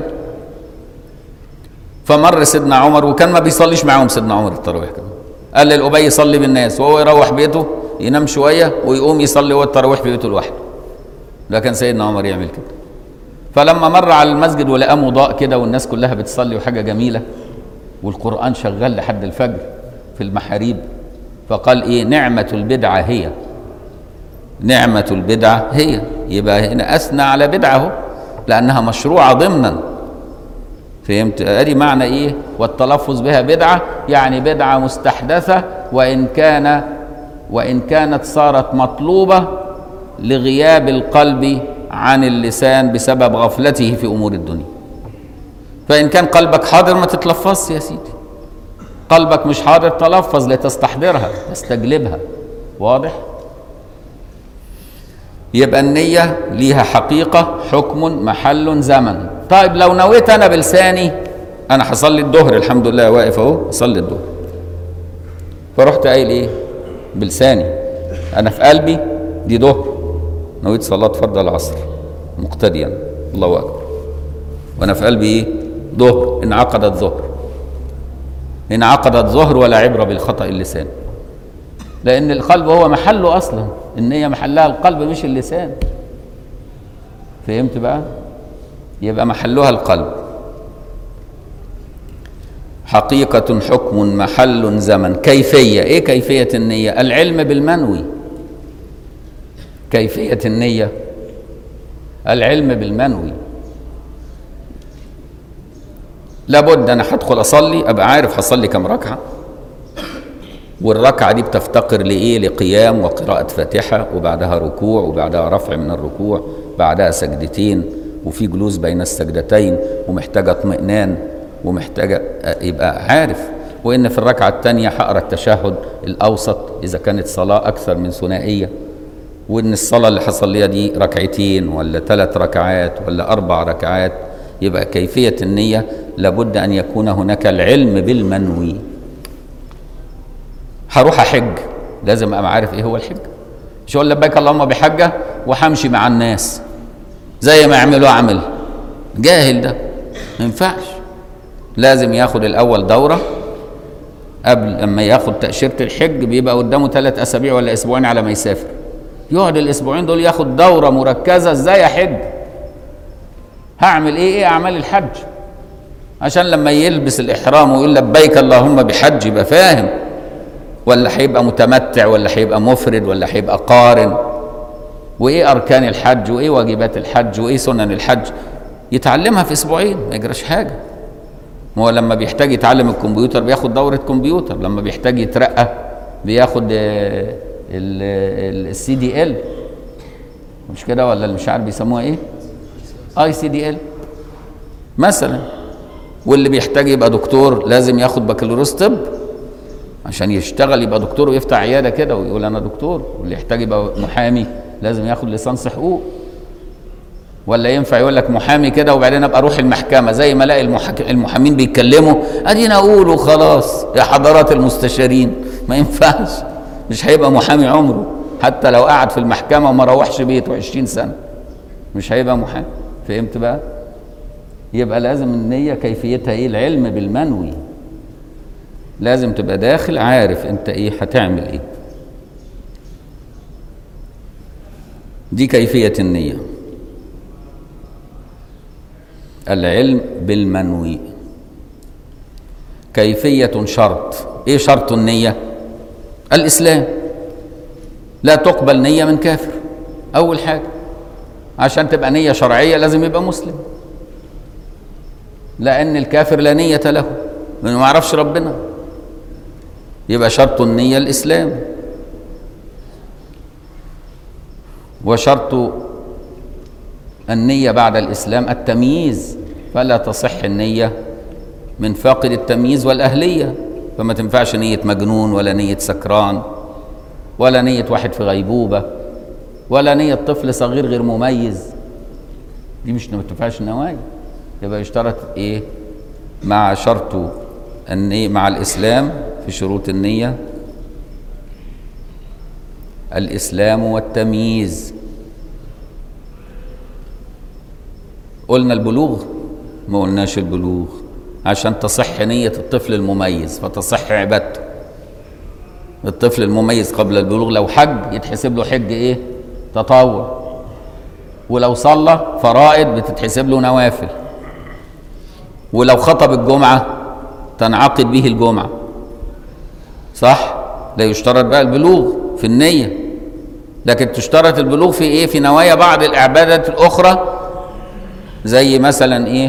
فمر سيدنا عمر وكان ما بيصليش معاهم سيدنا عمر التراويح كمان قال للابي يصلي بالناس وهو يروح بيته ينام شويه ويقوم يصلي هو التراويح في بيته لوحده ده كان سيدنا عمر يعمل كده فلما مر على المسجد ولقاه مضاء كده والناس كلها بتصلي وحاجه جميله والقرآن شغال لحد الفجر في المحاريب فقال إيه نعمة البدعة هي نعمة البدعة هي يبقى هنا أثنى على بدعة اهو لأنها مشروعة ضمنا فهمت أدي معنى إيه والتلفظ بها بدعة يعني بدعة مستحدثة وإن كان وإن كانت صارت مطلوبة لغياب القلب عن اللسان بسبب غفلته في أمور الدنيا فإن كان قلبك حاضر ما تتلفظش يا سيدي قلبك مش حاضر تلفظ لتستحضرها تستجلبها واضح يبقى النية ليها حقيقة حكم محل زمن طيب لو نويت انا بلساني انا هصلي الظهر الحمد لله واقف اهو اصلي الظهر فرحت قايل ايه بلساني انا في قلبي دي ظهر نويت صلاه فرض العصر مقتديا الله اكبر وانا في قلبي ايه ظهر انعقدت ظهر انعقدت ظهر ولا عبره بالخطا اللسان لان القلب هو محله اصلا النيه محلها القلب مش اللسان فهمت بقى يبقى محلها القلب حقيقة حكم محل زمن كيفية ايه كيفية النية العلم بالمنوي كيفية النية العلم بالمنوي لابد انا هدخل اصلي ابقى عارف هصلي كم ركعه والركعه دي بتفتقر لايه لقيام وقراءه فاتحه وبعدها ركوع وبعدها رفع من الركوع بعدها سجدتين وفي جلوس بين السجدتين ومحتاجه اطمئنان ومحتاجه يبقى عارف وان في الركعه الثانيه هقرا التشهد الاوسط اذا كانت صلاه اكثر من ثنائيه وان الصلاه اللي هصليها دي ركعتين ولا ثلاث ركعات ولا اربع ركعات يبقى كيفيه النيه لابد ان يكون هناك العلم بالمنوي هروح احج لازم ابقى عارف ايه هو الحج مش هقول لبيك اللهم بحجه وهمشي مع الناس زي ما يعملوا اعمل جاهل ده ما ينفعش لازم ياخد الاول دوره قبل لما ياخد تاشيره الحج بيبقى قدامه ثلاث اسابيع ولا اسبوعين على ما يسافر يقعد الاسبوعين دول ياخد دوره مركزه ازاي احج هعمل ايه ايه اعمال الحج عشان لما يلبس الاحرام ويقول لبيك اللهم بحج يبقى فاهم ولا هيبقى متمتع ولا هيبقى مفرد ولا هيبقى قارن وايه اركان الحج وايه واجبات الحج وايه سنن الحج يتعلمها في اسبوعين ما يجراش حاجه ما هو لما بيحتاج يتعلم الكمبيوتر بياخد دوره كمبيوتر لما بيحتاج يترقى بياخد السي دي ال مش كده ولا مش عارف بيسموها ايه اي سي دي ال مثلا واللي بيحتاج يبقى دكتور لازم ياخد بكالوريوس طب عشان يشتغل يبقى دكتور ويفتح عياده كده ويقول انا دكتور واللي يحتاج يبقى محامي لازم ياخد ليسانس حقوق ولا ينفع يقول لك محامي كده وبعدين ابقى اروح المحكمه زي ما الاقي المحك... المحامين بيتكلموا ادينا اقول وخلاص يا حضرات المستشارين ما ينفعش مش هيبقى محامي عمره حتى لو قعد في المحكمه وما روحش بيته 20 سنه مش هيبقى محامي فهمت بقى يبقى لازم النيه كيفيتها ايه العلم بالمنوي لازم تبقى داخل عارف انت ايه هتعمل ايه دي كيفيه النيه العلم بالمنوي كيفيه شرط ايه شرط النيه الاسلام لا تقبل نيه من كافر اول حاجه عشان تبقى نيه شرعيه لازم يبقى مسلم لان الكافر لا نيه له لانه ما يعرفش ربنا يبقى شرط النيه الاسلام وشرط النيه بعد الاسلام التمييز فلا تصح النيه من فاقد التمييز والاهليه فما تنفعش نيه مجنون ولا نيه سكران ولا نيه واحد في غيبوبه ولا نيه طفل صغير غير مميز دي مش ما تنفعش النوايا يبقى يشترط ايه مع شرط النية مع الإسلام في شروط النية الإسلام والتمييز قلنا البلوغ ما قلناش البلوغ عشان تصح نية الطفل المميز فتصح عبادته الطفل المميز قبل البلوغ لو حج يتحسب له حج ايه تطوع ولو صلى فرائض بتتحسب له نوافل ولو خطب الجمعة تنعقد به الجمعة صح لا يشترط بقى البلوغ في النية لكن تشترط البلوغ في ايه في نوايا بعض العبادات الأخرى زي مثلا ايه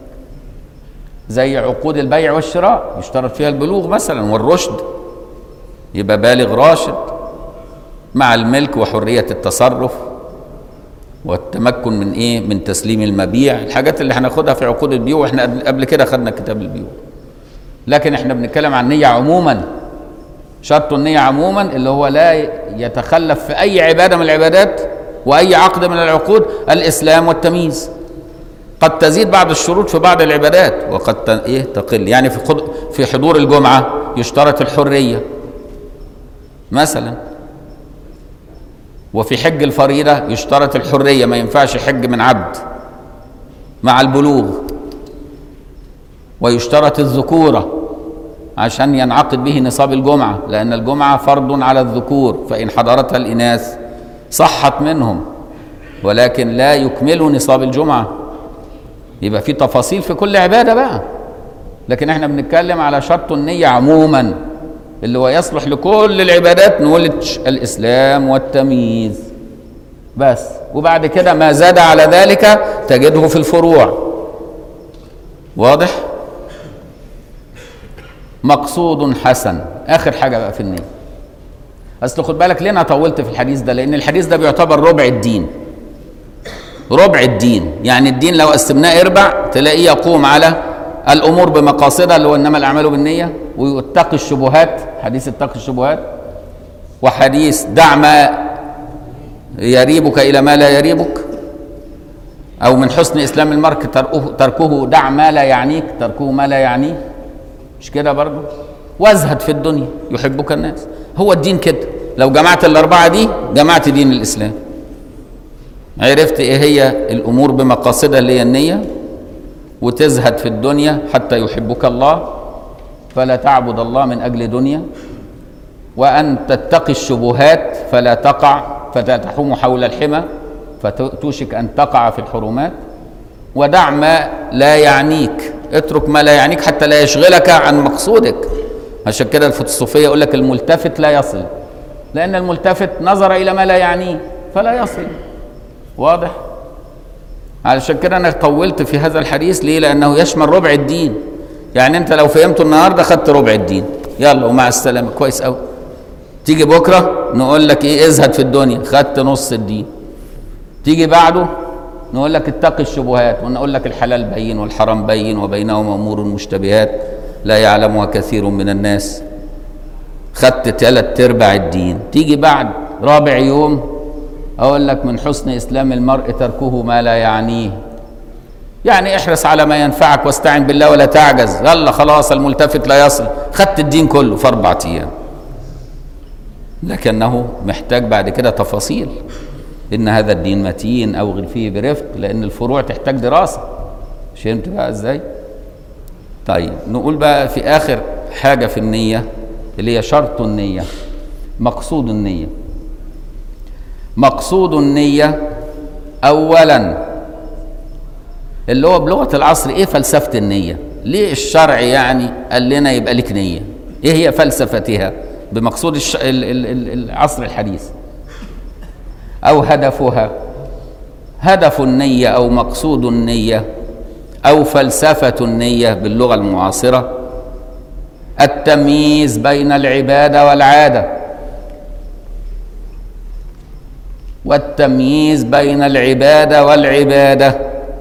زي عقود البيع والشراء يشترط فيها البلوغ مثلا والرشد يبقى بالغ راشد مع الملك وحرية التصرف والتمكن من ايه من تسليم المبيع الحاجات اللي هناخدها في عقود البيوع واحنا قبل كده خدنا كتاب البيوع لكن احنا بنتكلم عن النية عموما شرط النية عموما اللي هو لا يتخلف في أي عبادة من العبادات وأي عقد من العقود الإسلام والتمييز قد تزيد بعض الشروط في بعض العبادات وقد ت- ايه تقل يعني في خض- في حضور الجمعه يشترط الحريه مثلا وفي حج الفريضه يشترط الحريه ما ينفعش حج من عبد مع البلوغ ويشترط الذكوره عشان ينعقد به نصاب الجمعه لان الجمعه فرض على الذكور فان حضرتها الاناث صحت منهم ولكن لا يكملوا نصاب الجمعه يبقى في تفاصيل في كل عباده بقى لكن احنا بنتكلم على شرط النيه عموما اللي هو يصلح لكل العبادات نقول الاسلام والتمييز بس وبعد كده ما زاد على ذلك تجده في الفروع واضح مقصود حسن اخر حاجه بقى في النيه اصل خد بالك ليه انا طولت في الحديث ده لان الحديث ده بيعتبر ربع الدين ربع الدين يعني الدين لو قسمناه اربع تلاقيه يقوم على الامور بمقاصدها اللي هو انما الاعمال بالنيه ويتقي الشبهات حديث اتقي الشبهات وحديث دع ما يريبك الى ما لا يريبك او من حسن اسلام المرء تركه, تركه دع ما لا يعنيك تركه ما لا يعنيه مش كده برضه وازهد في الدنيا يحبك الناس هو الدين كده لو جمعت الاربعه دي جمعت دين الاسلام عرفت ايه هي الامور بمقاصدها اللي هي النيه وتزهد في الدنيا حتى يحبك الله فلا تعبد الله من اجل دنيا وان تتقي الشبهات فلا تقع فتحوم حول الحمى فتوشك ان تقع في الحرمات ودع ما لا يعنيك اترك ما لا يعنيك حتى لا يشغلك عن مقصودك عشان كده الفلسفيه يقول لك الملتفت لا يصل لان الملتفت نظر الى ما لا يعنيه فلا يصل واضح علشان كده انا طولت في هذا الحديث ليه لانه يشمل ربع الدين يعني انت لو فهمته النهارده خدت ربع الدين يلا ومع السلامه كويس قوي تيجي بكره نقول لك ايه ازهد في الدنيا خدت نص الدين تيجي بعده نقول لك اتقي الشبهات ونقول لك الحلال بين والحرام بين وبينهما امور مشتبهات لا يعلمها كثير من الناس خدت ثلاث ارباع الدين تيجي بعد رابع يوم اقول لك من حسن اسلام المرء تركه ما لا يعنيه يعني احرص على ما ينفعك واستعن بالله ولا تعجز يلا خلاص الملتفت لا يصل خدت الدين كله في اربع ايام لكنه محتاج بعد كده تفاصيل ان هذا الدين متين او غل فيه برفق لان الفروع تحتاج دراسه فهمت بقى ازاي طيب نقول بقى في اخر حاجه في النيه اللي هي شرط النيه مقصود النيه مقصود النيه اولا اللي هو بلغه العصر ايه فلسفه النيه ليه الشرع يعني قال لنا يبقى لك نيه ايه هي فلسفتها بمقصود الش... ال... ال... ال- العصر الحديث او هدفها هدف النيه او مقصود النيه او فلسفه النيه باللغه المعاصره التمييز بين العباده والعاده والتمييز بين العباده والعباده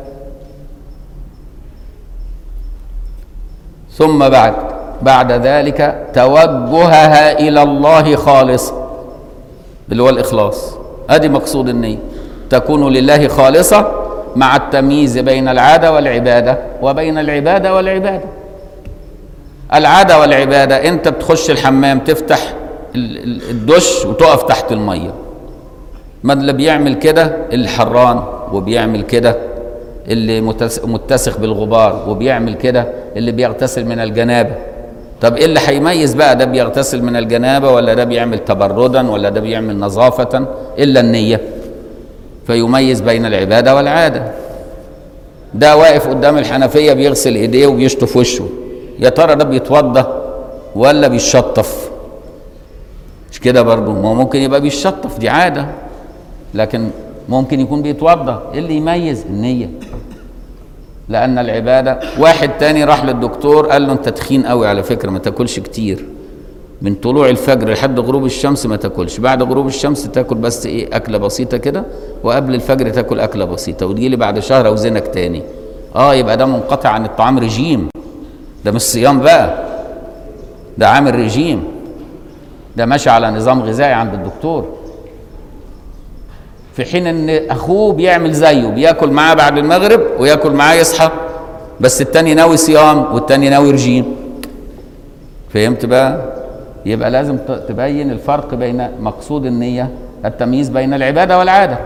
ثم بعد بعد ذلك توجهها الى الله خالصا اللي هو الاخلاص ادي مقصود النيه تكون لله خالصه مع التمييز بين العاده والعباده وبين العباده والعباده العاده والعباده انت بتخش الحمام تفتح ال- ال- الدش وتقف تحت الميه ما اللي بيعمل كده الحران وبيعمل كده اللي متس- متسخ بالغبار وبيعمل كده اللي بيغتسل من الجنابه طب ايه اللي هيميز بقى ده بيغتسل من الجنابه ولا ده بيعمل تبردا ولا ده بيعمل نظافه الا النيه فيميز بين العباده والعاده ده واقف قدام الحنفيه بيغسل ايديه وبيشطف وشه يا ترى ده بيتوضا ولا بيشطف مش كده برضه ما هو ممكن يبقى بيشطف دي عاده لكن ممكن يكون بيتوضا ايه اللي يميز النيه لان العباده واحد تاني راح للدكتور قال له انت تخين قوي على فكره ما تاكلش كتير من طلوع الفجر لحد غروب الشمس ما تاكلش بعد غروب الشمس تاكل بس ايه اكله بسيطه كده وقبل الفجر تاكل اكله بسيطه وتجي لي بعد شهر اوزنك تاني اه يبقى ده منقطع عن الطعام رجيم ده مش صيام بقى ده عامل رجيم ده ماشي على نظام غذائي عند الدكتور في حين ان اخوه بيعمل زيه بياكل معاه بعد المغرب وياكل معاه يصحى بس التاني ناوي صيام والتاني ناوي رجيم فهمت بقى يبقى لازم ت- تبين الفرق بين مقصود النية التمييز بين العبادة والعادة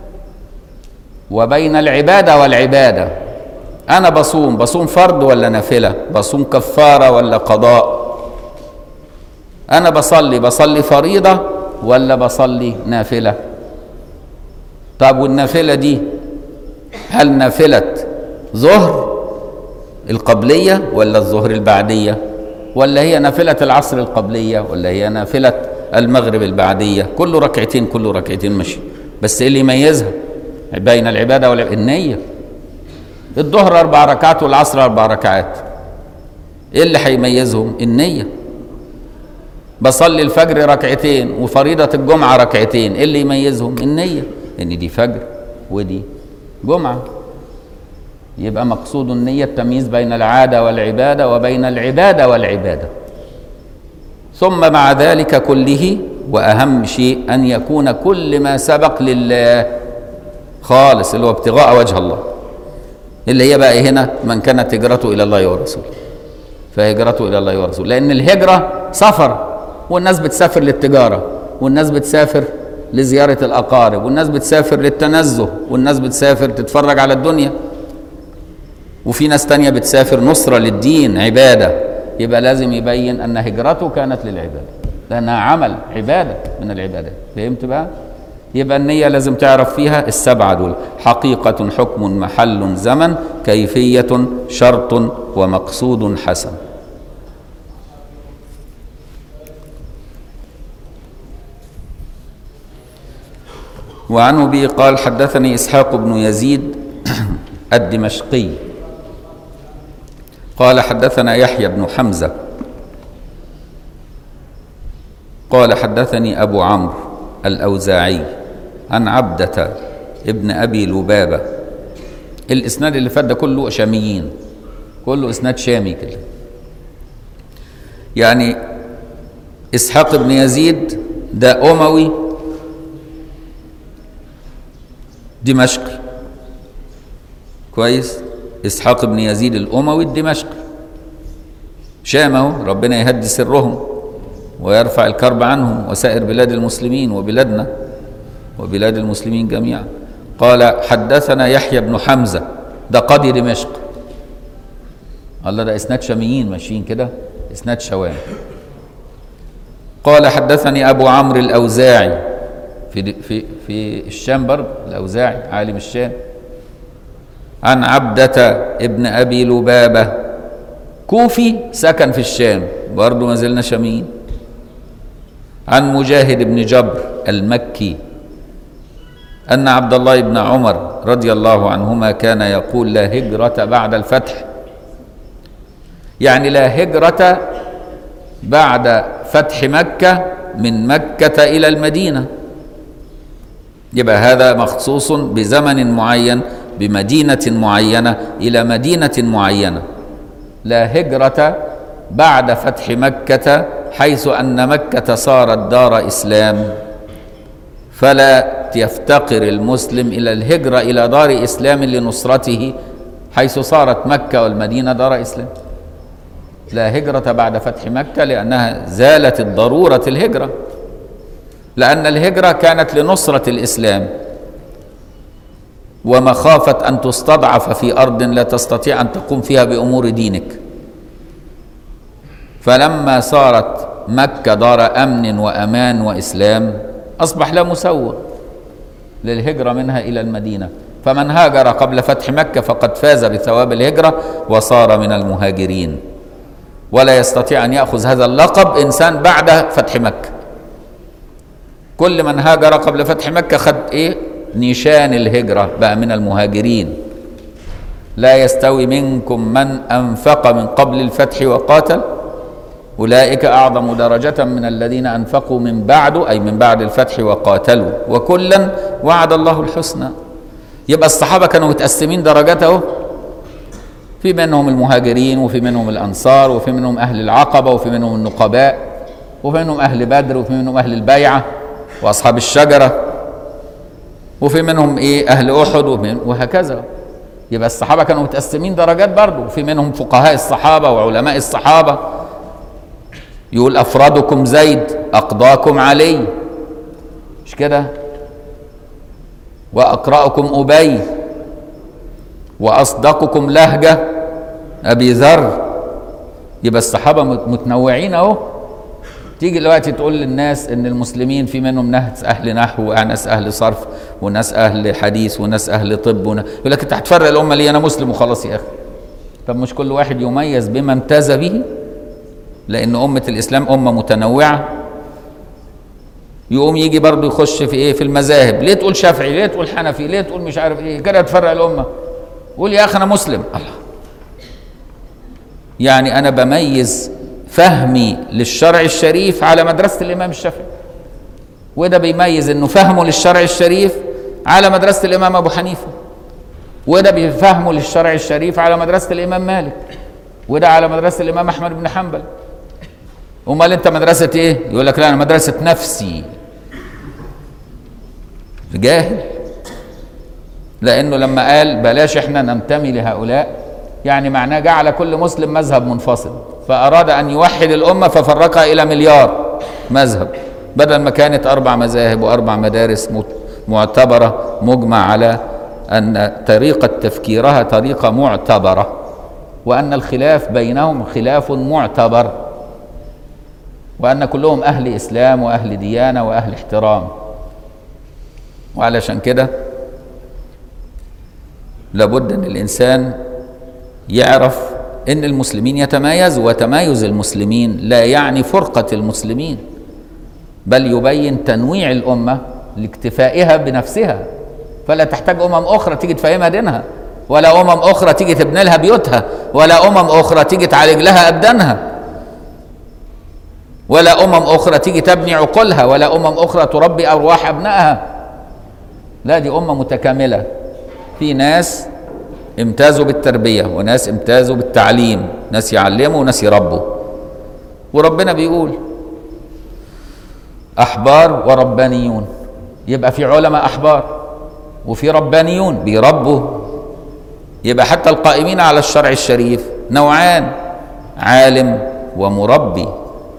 وبين العبادة والعبادة أنا بصوم بصوم فرض ولا نافلة بصوم كفارة ولا قضاء أنا بصلي بصلي فريضة ولا بصلي نافلة طب والنافلة دي هل نافلة ظهر القبلية ولا الظهر البعدية ولا هي نافلة العصر القبلية ولا هي نافلة المغرب البعدية كله ركعتين كله ركعتين ماشي بس ايه اللي يميزها بين العبادة والعبادة النية الظهر أربع ركعات والعصر أربع ركعات ايه اللي هيميزهم النية بصلي الفجر ركعتين وفريضة الجمعة ركعتين ايه اللي يميزهم النية ان دي فجر ودي جمعة يبقى مقصود النية التمييز بين العادة والعبادة وبين العبادة والعبادة ثم مع ذلك كله وأهم شيء أن يكون كل ما سبق لله خالص اللي هو ابتغاء وجه الله اللي هي بقى هنا من كانت هجرته إلى الله ورسوله فهجرته إلى الله ورسوله لأن الهجرة سفر والناس بتسافر للتجارة والناس بتسافر لزيارة الأقارب والناس بتسافر للتنزه والناس بتسافر تتفرج على الدنيا وفي ناس تانية بتسافر نصرة للدين عبادة يبقى لازم يبين أن هجرته كانت للعبادة لأنها عمل عبادة من العبادات فهمت بقى؟ يبقى النية لازم تعرف فيها السبعة دول حقيقة حكم محل زمن كيفية شرط ومقصود حسن وعن أبي قال حدثني إسحاق بن يزيد الدمشقي قال حدثنا يحيى بن حمزة قال حدثني أبو عمرو الأوزاعي عن عبدة ابن أبي لبابة الإسناد اللي فات ده كله شاميين كله إسناد شامي كده يعني إسحاق بن يزيد ده أموي دمشقي كويس اسحاق بن يزيد الاموي الدمشقي شام اهو ربنا يهدي سرهم ويرفع الكرب عنهم وسائر بلاد المسلمين وبلادنا وبلاد المسلمين جميعا قال حدثنا يحيى بن حمزه ده قاضي دمشق الله ده اسناد شاميين ماشيين كده اسناد شوام قال حدثني ابو عمرو الاوزاعي في في في الشام برضه الاوزاعي عالم الشام عن عبدة ابن أبي لبابة كوفي سكن في الشام برضه ما زلنا شاميين عن مجاهد بن جبر المكي أن عبد الله بن عمر رضي الله عنهما كان يقول لا هجرة بعد الفتح يعني لا هجرة بعد فتح مكة من مكة إلى المدينة يبقى هذا مخصوص بزمن معين بمدينة معينة إلى مدينة معينة لا هجرة بعد فتح مكة حيث أن مكة صارت دار إسلام فلا يفتقر المسلم إلى الهجرة إلى دار إسلام لنصرته حيث صارت مكة والمدينة دار إسلام لا هجرة بعد فتح مكة لأنها زالت الضرورة الهجرة لأن الهجرة كانت لنصرة الإسلام ومخافة أن تستضعف في أرض لا تستطيع أن تقوم فيها بأمور دينك فلما صارت مكة دار أمن وأمان وإسلام أصبح لا مسوى للهجرة منها إلى المدينة فمن هاجر قبل فتح مكة فقد فاز بثواب الهجرة وصار من المهاجرين ولا يستطيع أن يأخذ هذا اللقب إنسان بعد فتح مكة كل من هاجر قبل فتح مكة خد إيه نشان الهجرة بقى من المهاجرين لا يستوي منكم من أنفق من قبل الفتح وقاتل أولئك أعظم درجة من الذين أنفقوا من بعد أي من بعد الفتح وقاتلوا وكلا وعد الله الحسنى يبقى الصحابة كانوا متقسمين درجاته في منهم المهاجرين وفي منهم الأنصار وفي منهم أهل العقبة وفي منهم النقباء وفي منهم أهل بدر وفي منهم أهل البيعة وأصحاب الشجرة وفي منهم ايه اهل احد ومن وهكذا يبقى الصحابه كانوا متقسمين درجات برضه وفي منهم فقهاء الصحابه وعلماء الصحابه يقول افرادكم زيد اقضاكم علي مش كده واقراكم ابي واصدقكم لهجه ابي ذر يبقى الصحابه مت- متنوعين اهو تيجي دلوقتي تقول للناس ان المسلمين في منهم ناس اهل نحو وناس اهل صرف وناس اهل حديث وناس اهل طب ون... يقول لك انت هتفرق الامه ليه انا مسلم وخلاص يا اخي طب مش كل واحد يميز بما امتاز به لان امه الاسلام امه متنوعه يقوم يجي برضه يخش في ايه في المذاهب ليه تقول شافعي ليه تقول حنفي ليه تقول مش عارف ايه كده تفرق الامه قول يا اخي انا مسلم الله يعني انا بميز فهمي للشرع الشريف على مدرسه الامام الشافعي وده بيميز انه فهمه للشرع الشريف على مدرسه الامام ابو حنيفه وده بفهمه للشرع الشريف على مدرسه الامام مالك وده على مدرسه الامام احمد بن حنبل امال انت مدرسه ايه يقول لك لا انا مدرسه نفسي جاهل لانه لما قال بلاش احنا ننتمي لهؤلاء يعني معناه جعل كل مسلم مذهب منفصل فاراد ان يوحد الامه ففرقها الى مليار مذهب بدل ما كانت اربع مذاهب واربع مدارس مت- معتبره مجمع على ان طريقه تفكيرها طريقه معتبره وان الخلاف بينهم خلاف معتبر وان كلهم اهل اسلام واهل ديانه واهل احترام وعلشان كده لابد ان الانسان يعرف ان المسلمين يتمايزوا وتمايز المسلمين لا يعني فرقه المسلمين بل يبين تنويع الامه لاكتفائها بنفسها فلا تحتاج امم اخرى تيجي تفهمها دينها ولا امم اخرى تيجي تبني لها بيوتها ولا امم اخرى تيجي تعالج لها ابدانها ولا امم اخرى تيجي تبني عقولها ولا امم اخرى تربي ارواح ابنائها لا دي امه متكامله في ناس امتازوا بالتربيه وناس امتازوا بالتعليم ناس يعلموا وناس يربوا وربنا بيقول احبار وربانيون يبقى في علماء احبار وفي ربانيون بيربوا يبقى حتى القائمين على الشرع الشريف نوعان عالم ومربي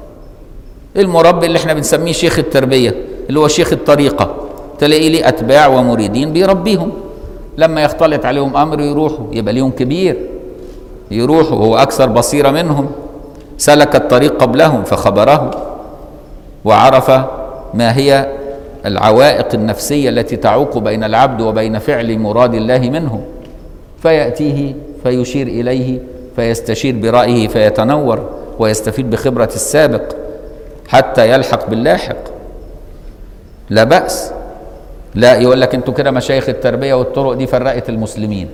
المربي اللي احنا بنسميه شيخ التربيه اللي هو شيخ الطريقه تلاقي ليه اتباع ومريدين بيربيهم لما يختلط عليهم امر يروحوا يبقى ليهم كبير يروحوا وهو اكثر بصيره منهم سلك الطريق قبلهم فخبره وعرف ما هي العوائق النفسيه التي تعوق بين العبد وبين فعل مراد الله منه فياتيه فيشير اليه فيستشير برايه فيتنور ويستفيد بخبره السابق حتى يلحق باللاحق لا باس لا يقول لك انتوا كده مشايخ التربيه والطرق دي فرقت المسلمين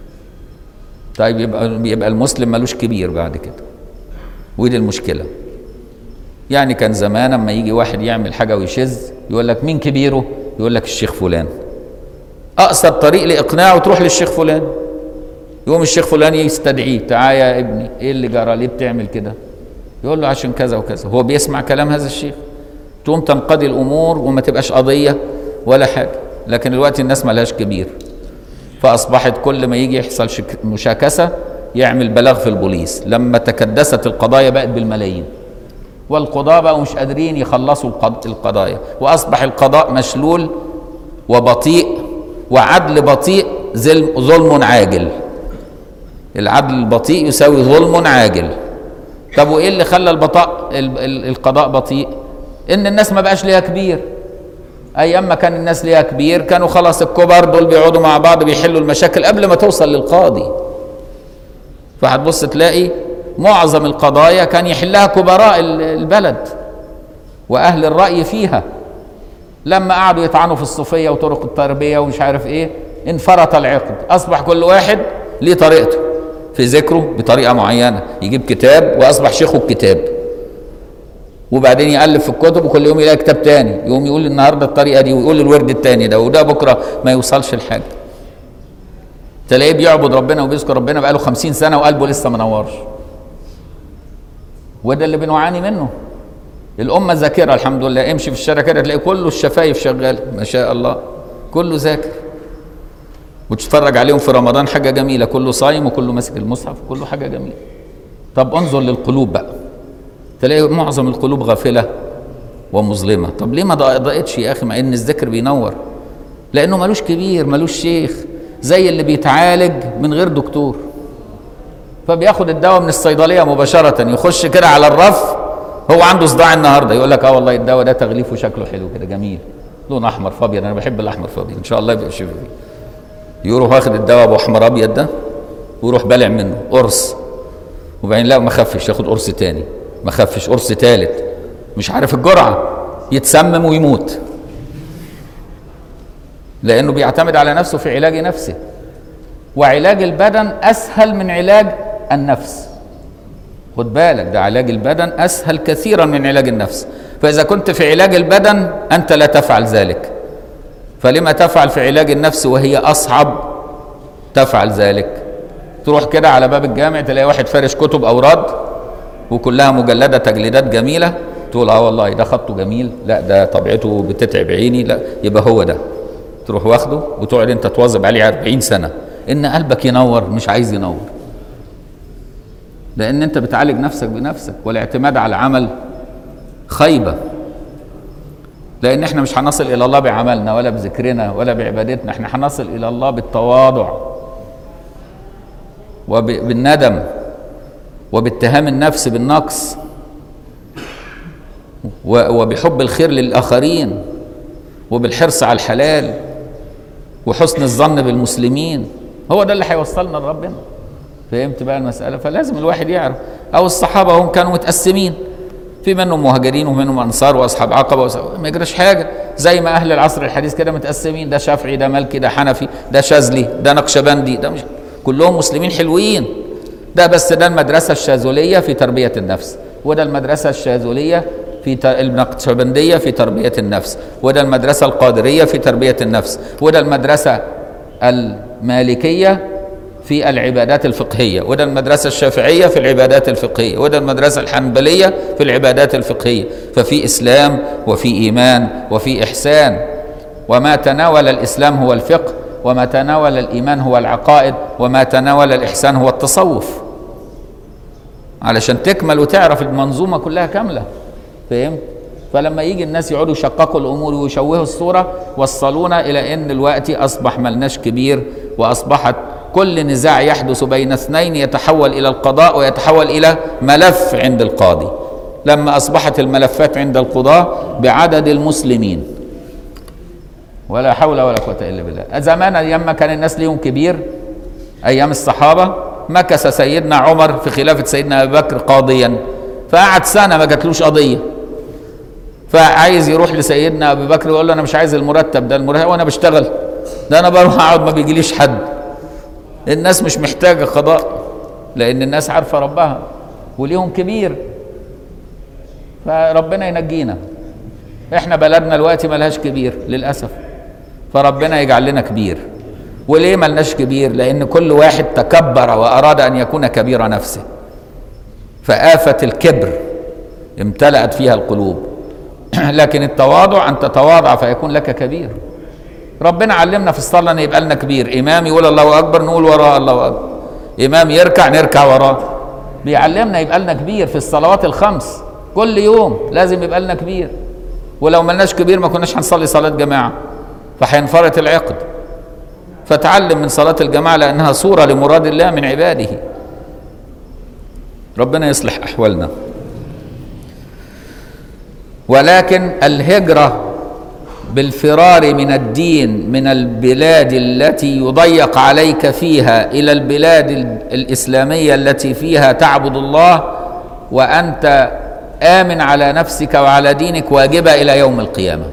طيب يبقى يبقى المسلم ملوش كبير بعد كده ودي المشكله يعني كان زمان اما يجي واحد يعمل حاجه ويشذ يقول لك مين كبيره يقول لك الشيخ فلان اقصر طريق لاقناعه تروح للشيخ فلان يقوم الشيخ فلان يستدعيه تعال يا ابني ايه اللي جرى ليه بتعمل كده يقول له عشان كذا وكذا هو بيسمع كلام هذا الشيخ تقوم تنقضي الامور وما تبقاش قضيه ولا حاجه لكن الوقت الناس ملهاش كبير فاصبحت كل ما يجي يحصل شك- مشاكسه يعمل بلاغ في البوليس لما تكدست القضايا بقت بالملايين والقضاة بقوا مش قادرين يخلصوا القض- القضايا وأصبح القضاء مشلول وبطيء وعدل بطيء ظلم, ظلم عاجل العدل البطيء يساوي ظلم عاجل طب وإيه اللي خلى البطاء ال- ال- القضاء بطيء إن الناس ما بقاش ليها كبير أيام ما كان الناس ليها كبير كانوا خلاص الكبار دول بيقعدوا مع بعض بيحلوا المشاكل قبل ما توصل للقاضي فهتبص تلاقي معظم القضايا كان يحلها كبراء ال- البلد واهل الراي فيها لما قعدوا يطعنوا في الصوفيه وطرق التربيه ومش عارف ايه انفرط العقد اصبح كل واحد ليه طريقته في ذكره بطريقه معينه يجيب كتاب واصبح شيخه الكتاب وبعدين يالف في الكتب وكل يوم يلاقي كتاب تاني يقوم يقول النهارده الطريقه دي ويقول الورد التاني ده وده بكره ما يوصلش لحاجه تلاقيه بيعبد ربنا وبيذكر ربنا بقاله خمسين سنة وقلبه لسه ما نورش وده اللي بنعاني منه الأمة ذاكرة الحمد لله امشي في الشارع كده تلاقي كله الشفايف شغالة ما شاء الله كله ذاكر وتتفرج عليهم في رمضان حاجه جميله كله صايم وكله ماسك المصحف كله حاجه جميله طب انظر للقلوب بقى تلاقي معظم القلوب غافله ومظلمه طب ليه ما ضاقتش يا اخي مع ان الذكر بينور لانه ملوش كبير ملوش شيخ زي اللي بيتعالج من غير دكتور فبياخد الدواء من الصيدليه مباشره يخش كده على الرف هو عنده صداع النهارده يقول لك اه والله الدواء ده تغليفه شكله حلو كده جميل لون احمر فابيض انا بحب الاحمر فابيض ان شاء الله يبقى شفاء يروح واخد الدواء ابو احمر ابيض ده ويروح بالع منه قرص وبعدين لا ما خفش ياخد قرص تاني ما خفش قرص تالت مش عارف الجرعه يتسمم ويموت لانه بيعتمد على نفسه في علاج نفسه وعلاج البدن اسهل من علاج النفس خد بالك ده علاج البدن اسهل كثيرا من علاج النفس فاذا كنت في علاج البدن انت لا تفعل ذلك فلما تفعل في علاج النفس وهي اصعب تفعل ذلك تروح كده على باب الجامع تلاقي واحد فارش كتب اوراد وكلها مجلده تجليدات جميله تقول اه والله ده خطه جميل لا ده طبيعته بتتعب عيني لا يبقى هو ده تروح واخده وتقعد انت تواظب عليه 40 سنه ان قلبك ينور مش عايز ينور لان انت بتعالج نفسك بنفسك والاعتماد على العمل خيبه لان احنا مش هنصل الى الله بعملنا ولا بذكرنا ولا بعبادتنا احنا هنصل الى الله بالتواضع وبالندم وباتهام النفس بالنقص وبحب الخير للاخرين وبالحرص على الحلال وحسن الظن بالمسلمين هو ده اللي هيوصلنا لربنا فهمت بقى المسألة فلازم الواحد يعرف أو الصحابة هم كانوا متقسمين في منهم مهاجرين ومنهم أنصار وأصحاب عقبة وأصحاب ما يجراش حاجة زي ما أهل العصر الحديث كده متقسمين ده شافعي ده مالكي ده حنفي ده شاذلي ده نقشبندي ده مش كلهم مسلمين حلوين ده بس ده المدرسة الشاذلية في تربية النفس وده المدرسة الشاذلية في النقشبندية في تربية النفس وده المدرسة القادرية في تربية النفس وده المدرسة المالكية في العبادات الفقهية وده المدرسة الشافعية في العبادات الفقهية وده المدرسة الحنبلية في العبادات الفقهية ففي إسلام وفي إيمان وفي إحسان وما تناول الإسلام هو الفقه وما تناول الإيمان هو العقائد وما تناول الإحسان هو التصوف علشان تكمل وتعرف المنظومة كلها كاملة فهمت؟ فلما يجي الناس يقعدوا يشققوا الامور ويشوهوا الصوره وصلونا الى ان الوقت اصبح ملناش كبير واصبحت كل نزاع يحدث بين اثنين يتحول الى القضاء ويتحول الى ملف عند القاضي لما اصبحت الملفات عند القضاة بعدد المسلمين ولا حول ولا قوه الا بالله زمان ايام ما كان الناس ليهم كبير ايام الصحابه مكث سيدنا عمر في خلافه سيدنا ابي بكر قاضيا فقعد سنه ما جاتلوش قضيه فعايز يروح لسيدنا ابي بكر يقول له انا مش عايز المرتب ده المرتب وانا بشتغل ده انا بروح اقعد ما بيجيليش حد الناس مش محتاجه قضاء لان الناس عارفه ربها وليهم كبير فربنا ينجينا احنا بلدنا دلوقتي ملهاش كبير للاسف فربنا يجعل لنا كبير وليه ملناش كبير لان كل واحد تكبر واراد ان يكون كبير نفسه فآفة الكبر امتلأت فيها القلوب لكن التواضع ان تتواضع فيكون لك كبير ربنا علمنا في الصلاه ان يبقى لنا كبير امام يقول الله اكبر نقول وراه الله اكبر امام يركع نركع وراه بيعلمنا يبقى لنا كبير في الصلوات الخمس كل يوم لازم يبقى لنا كبير ولو ملناش كبير ما كناش هنصلي صلاه جماعه فهينفرط العقد فتعلم من صلاه الجماعه لانها صوره لمراد الله من عباده ربنا يصلح احوالنا ولكن الهجرة بالفرار من الدين من البلاد التي يضيق عليك فيها إلى البلاد الإسلامية التي فيها تعبد الله وأنت آمن على نفسك وعلى دينك واجبة إلى يوم القيامة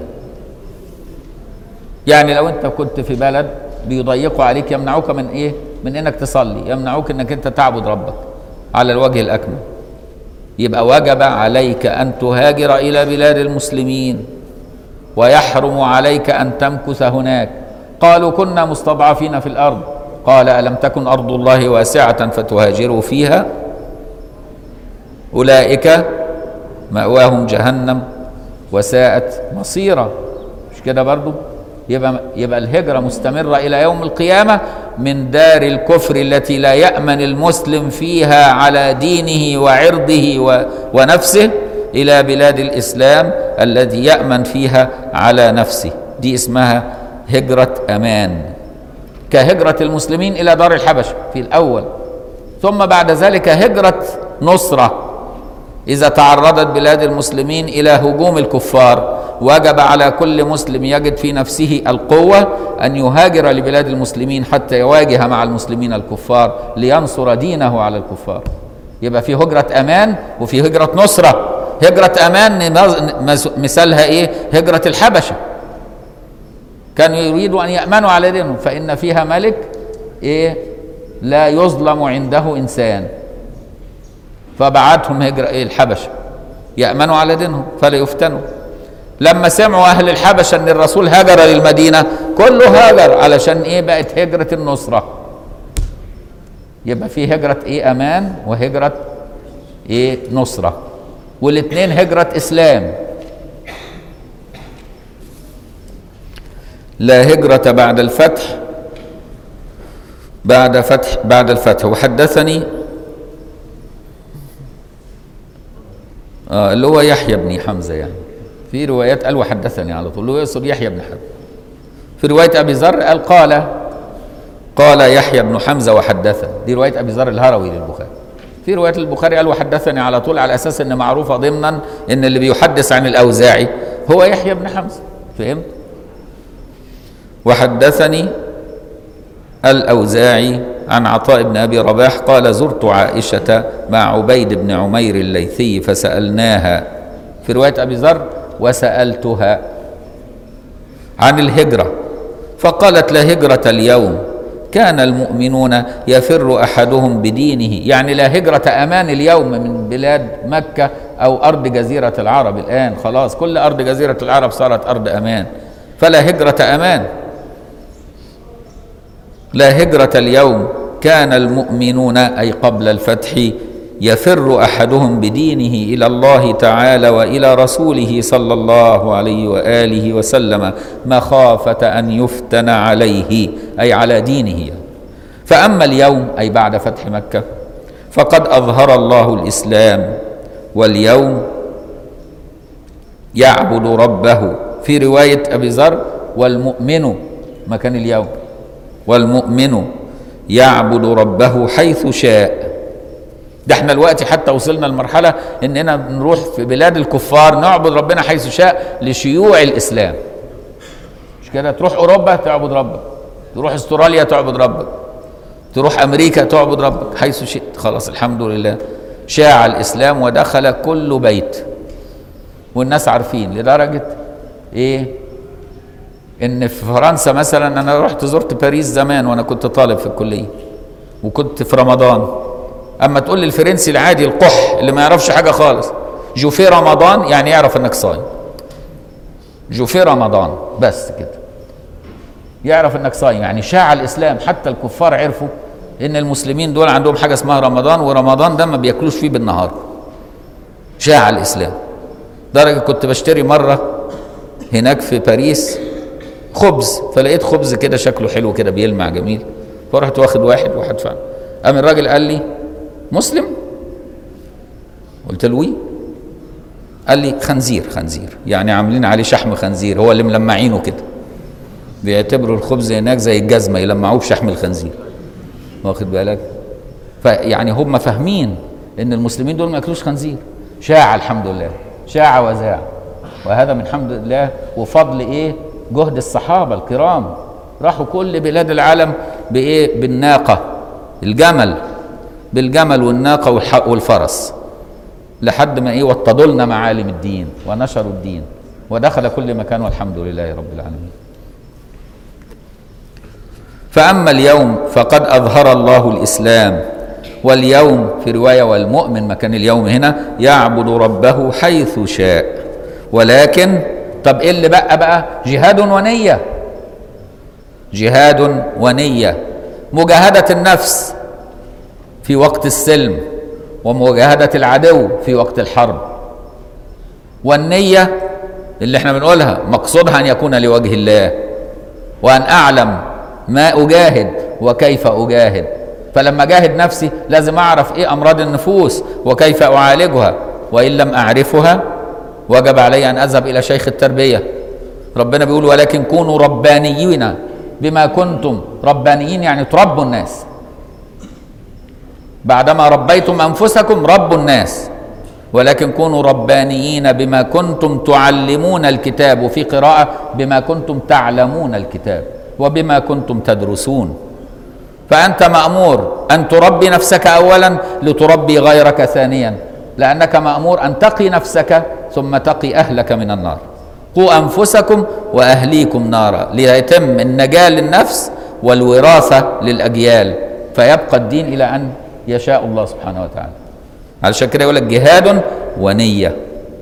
يعني لو أنت كنت في بلد بيضيقوا عليك يمنعوك من إيه؟ من إنك تصلي يمنعوك إنك أنت تعبد ربك على الوجه الأكمل يبقى وجب عليك ان تهاجر الى بلاد المسلمين ويحرم عليك ان تمكث هناك قالوا كنا مستضعفين في الارض قال الم تكن ارض الله واسعه فتهاجروا فيها اولئك ماواهم جهنم وساءت مصيرا مش كده برضو يبقى يبقى الهجرة مستمرة إلى يوم القيامة من دار الكفر التي لا يأمن المسلم فيها على دينه وعرضه و- ونفسه إلى بلاد الإسلام التي يأمن فيها على نفسه دي اسمها هجرة أمان كهجرة المسلمين إلى دار الحبشة في الأول ثم بعد ذلك هجرة نصرة إذا تعرضت بلاد المسلمين إلى هجوم الكفار وجب على كل مسلم يجد في نفسه القوة أن يهاجر لبلاد المسلمين حتى يواجه مع المسلمين الكفار لينصر دينه على الكفار يبقى في هجرة أمان وفي هجرة نصرة هجرة أمان نمز- مثالها إيه هجرة الحبشة كانوا يريدوا أن يأمنوا على دينهم فإن فيها ملك إيه لا يظلم عنده إنسان فبعتهم هجرة إيه الحبشة يأمنوا على دينهم فلا يفتنوا لما سمعوا أهل الحبشة أن الرسول هاجر للمدينة كله هاجر علشان إيه بقت هجرة النصرة يبقى في هجرة إيه أمان وهجرة إيه نصرة والاثنين هجرة إسلام لا هجرة بعد الفتح بعد فتح بعد الفتح وحدثني آه اللي هو يحيى بن حمزة يعني في روايات قال وحدثني على طول اللي هو يقصد يحيى بن حمزة في رواية أبي ذر قال قال قال يحيى بن حمزة وحدثني دي رواية أبي ذر الهروي للبخاري في رواية البخاري قال وحدثني على طول على أساس أن معروفة ضمنا أن اللي بيحدث عن الأوزاعي هو يحيى بن حمزة فهمت وحدثني الأوزاعي عن عطاء بن أبي رباح قال زرت عائشة مع عبيد بن عمير الليثي فسألناها في رواية أبي ذر وسألتها عن الهجرة فقالت لا هجرة اليوم كان المؤمنون يفر أحدهم بدينه يعني لا هجرة أمان اليوم من بلاد مكة أو أرض جزيرة العرب الآن خلاص كل أرض جزيرة العرب صارت أرض أمان فلا هجرة أمان لا هجرة اليوم كان المؤمنون أي قبل الفتح يفر أحدهم بدينه إلى الله تعالى وإلى رسوله صلى الله عليه وآله وسلم مخافة أن يفتن عليه أي على دينه فأما اليوم أي بعد فتح مكة فقد أظهر الله الإسلام واليوم يعبد ربه في رواية أبي ذر والمؤمن مكان اليوم والمؤمن يعبد ربه حيث شاء ده احنا دلوقتي حتى وصلنا لمرحلة اننا نروح في بلاد الكفار نعبد ربنا حيث شاء لشيوع الاسلام مش كده تروح اوروبا تعبد ربك تروح استراليا تعبد ربك تروح امريكا تعبد ربك حيث شئت خلاص الحمد لله شاع الاسلام ودخل كل بيت والناس عارفين لدرجة ايه ان في فرنسا مثلا انا رحت زرت باريس زمان وانا كنت طالب في الكليه وكنت في رمضان اما تقول للفرنسي العادي القح اللي ما يعرفش حاجه خالص جو في رمضان يعني يعرف انك صايم جو في رمضان بس كده يعرف انك صايم يعني شاع الاسلام حتى الكفار عرفوا ان المسلمين دول عندهم حاجه اسمها رمضان ورمضان ده ما بياكلوش فيه بالنهار شاع الاسلام درجه كنت بشتري مره هناك في باريس خبز فلقيت خبز كده شكله حلو كده بيلمع جميل فرحت واخد واحد واحد فعلا قام الراجل قال لي مسلم قلت له وي قال لي خنزير خنزير يعني عاملين عليه شحم خنزير هو اللي ملمعينه كده بيعتبروا الخبز هناك زي الجزمه يلمعوه بشحم الخنزير واخد بالك فيعني هم فاهمين ان المسلمين دول ما ياكلوش خنزير شاع الحمد لله شاع وزاع وهذا من حمد الله وفضل ايه جهد الصحابه الكرام راحوا كل بلاد العالم بايه بالناقه الجمل بالجمل والناقه والح- والفرس لحد ما ايه وطدوا لنا معالم الدين ونشروا الدين ودخل كل مكان والحمد لله رب العالمين فأما اليوم فقد أظهر الله الإسلام واليوم في رواية والمؤمن مكان اليوم هنا يعبد ربه حيث شاء ولكن طب إيه اللي بقى بقى جهاد ونية جهاد ونية مجاهدة النفس في وقت السلم ومجاهدة العدو في وقت الحرب والنية اللي احنا بنقولها مقصودها أن يكون لوجه الله وأن أعلم ما أجاهد وكيف أجاهد فلما أجاهد نفسي لازم أعرف إيه أمراض النفوس وكيف أعالجها وإن لم أعرفها وجب علي أن أذهب إلى شيخ التربية ربنا بيقول ولكن كونوا ربانيين بما كنتم ربانيين يعني تربوا الناس بعدما ربيتم انفسكم ربوا الناس ولكن كونوا ربانيين بما كنتم تعلمون الكتاب وفي قراءه بما كنتم تعلمون الكتاب وبما كنتم تدرسون فانت مامور ان تربي نفسك اولا لتربي غيرك ثانيا لانك مامور ان تقي نفسك ثم تقي اهلك من النار قوا انفسكم واهليكم نارا ليتم النجاه للنفس والوراثه للاجيال فيبقى الدين الى ان يشاء الله سبحانه وتعالى علشان كده يقول لك جهاد ونيه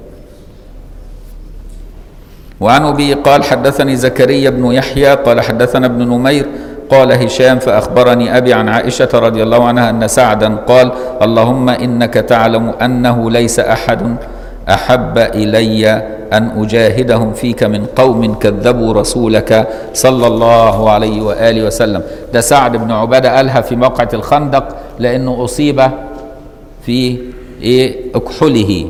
وعن ابي قال حدثني زكريا بن يحيى قال حدثنا ابن نمير قال هشام فاخبرني ابي عن عائشه رضي الله عنها ان سعدا قال اللهم انك تعلم انه ليس احد احب الي ان اجاهدهم فيك من قوم كذبوا رسولك صلى الله عليه واله وسلم ده سعد بن عباده قالها في موقعه الخندق لانه اصيب في ايه اكحله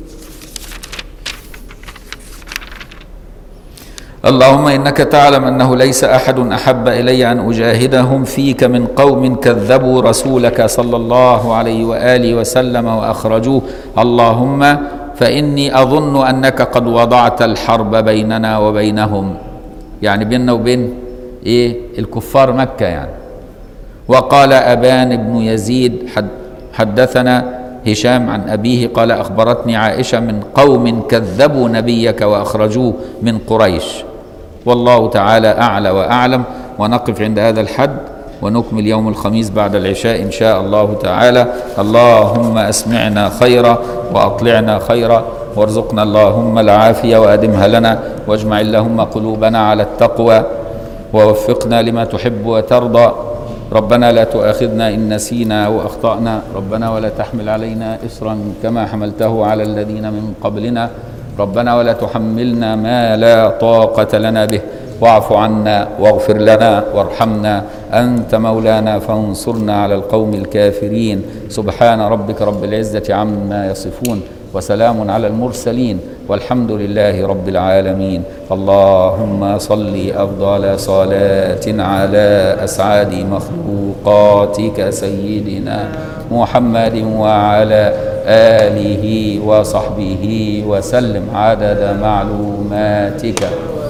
اللهم انك تعلم انه ليس احد احب الي ان اجاهدهم فيك من قوم كذبوا رسولك صلى الله عليه واله وسلم واخرجوه اللهم فاني اظن انك قد وضعت الحرب بيننا وبينهم يعني بيننا وبين ايه الكفار مكه يعني وقال ابان بن يزيد حد حدثنا هشام عن أبيه قال أخبرتني عائشة من قوم كذبوا نبيك وأخرجوه من قريش والله تعالى أعلى وأعلم ونقف عند هذا الحد ونكمل يوم الخميس بعد العشاء إن شاء الله تعالى اللهم أسمعنا خيرا وأطلعنا خيرا وارزقنا اللهم العافية وأدمها لنا واجمع اللهم قلوبنا على التقوى ووفقنا لما تحب وترضى ربنا لا تؤاخذنا إن نسينا أو أخطأنا ربنا ولا تحمل علينا إصرا كما حملته على الذين من قبلنا ربنا ولا تحملنا ما لا طاقة لنا به واعف عنا واغفر لنا وارحمنا أنت مولانا فانصرنا على القوم الكافرين سبحان ربك رب العزة عما يصفون وسلام على المرسلين والحمد لله رب العالمين اللهم صل افضل صلاه على اسعد مخلوقاتك سيدنا محمد وعلى اله وصحبه وسلم عدد معلوماتك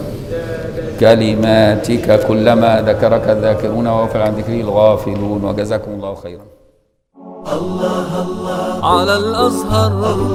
كلماتك كلما ذكرك الذاكرون وغفل عن ذكره الغافلون وجزاكم الله خيرا على الأزهر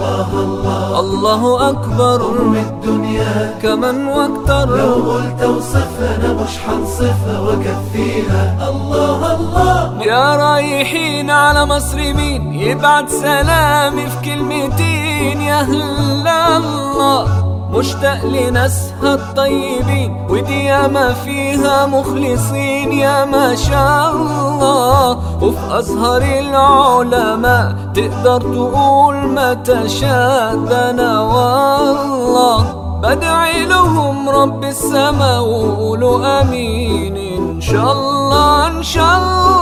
الله أكبر أم الدنيا كمن واكتر لو قلت وصفنا مش حنصفها وكفيها الله الله يا رايحين على مصر مين يبعت سلامي في كلمتين يا هلا الله مشتاق لناسها الطيبين ودي ياما فيها مخلصين يا ما شاء الله وفي أزهر العلماء تقدر تقول ما تشاء ده أنا والله بدعي لهم رب السما وقولوا امين ان شاء الله ان شاء الله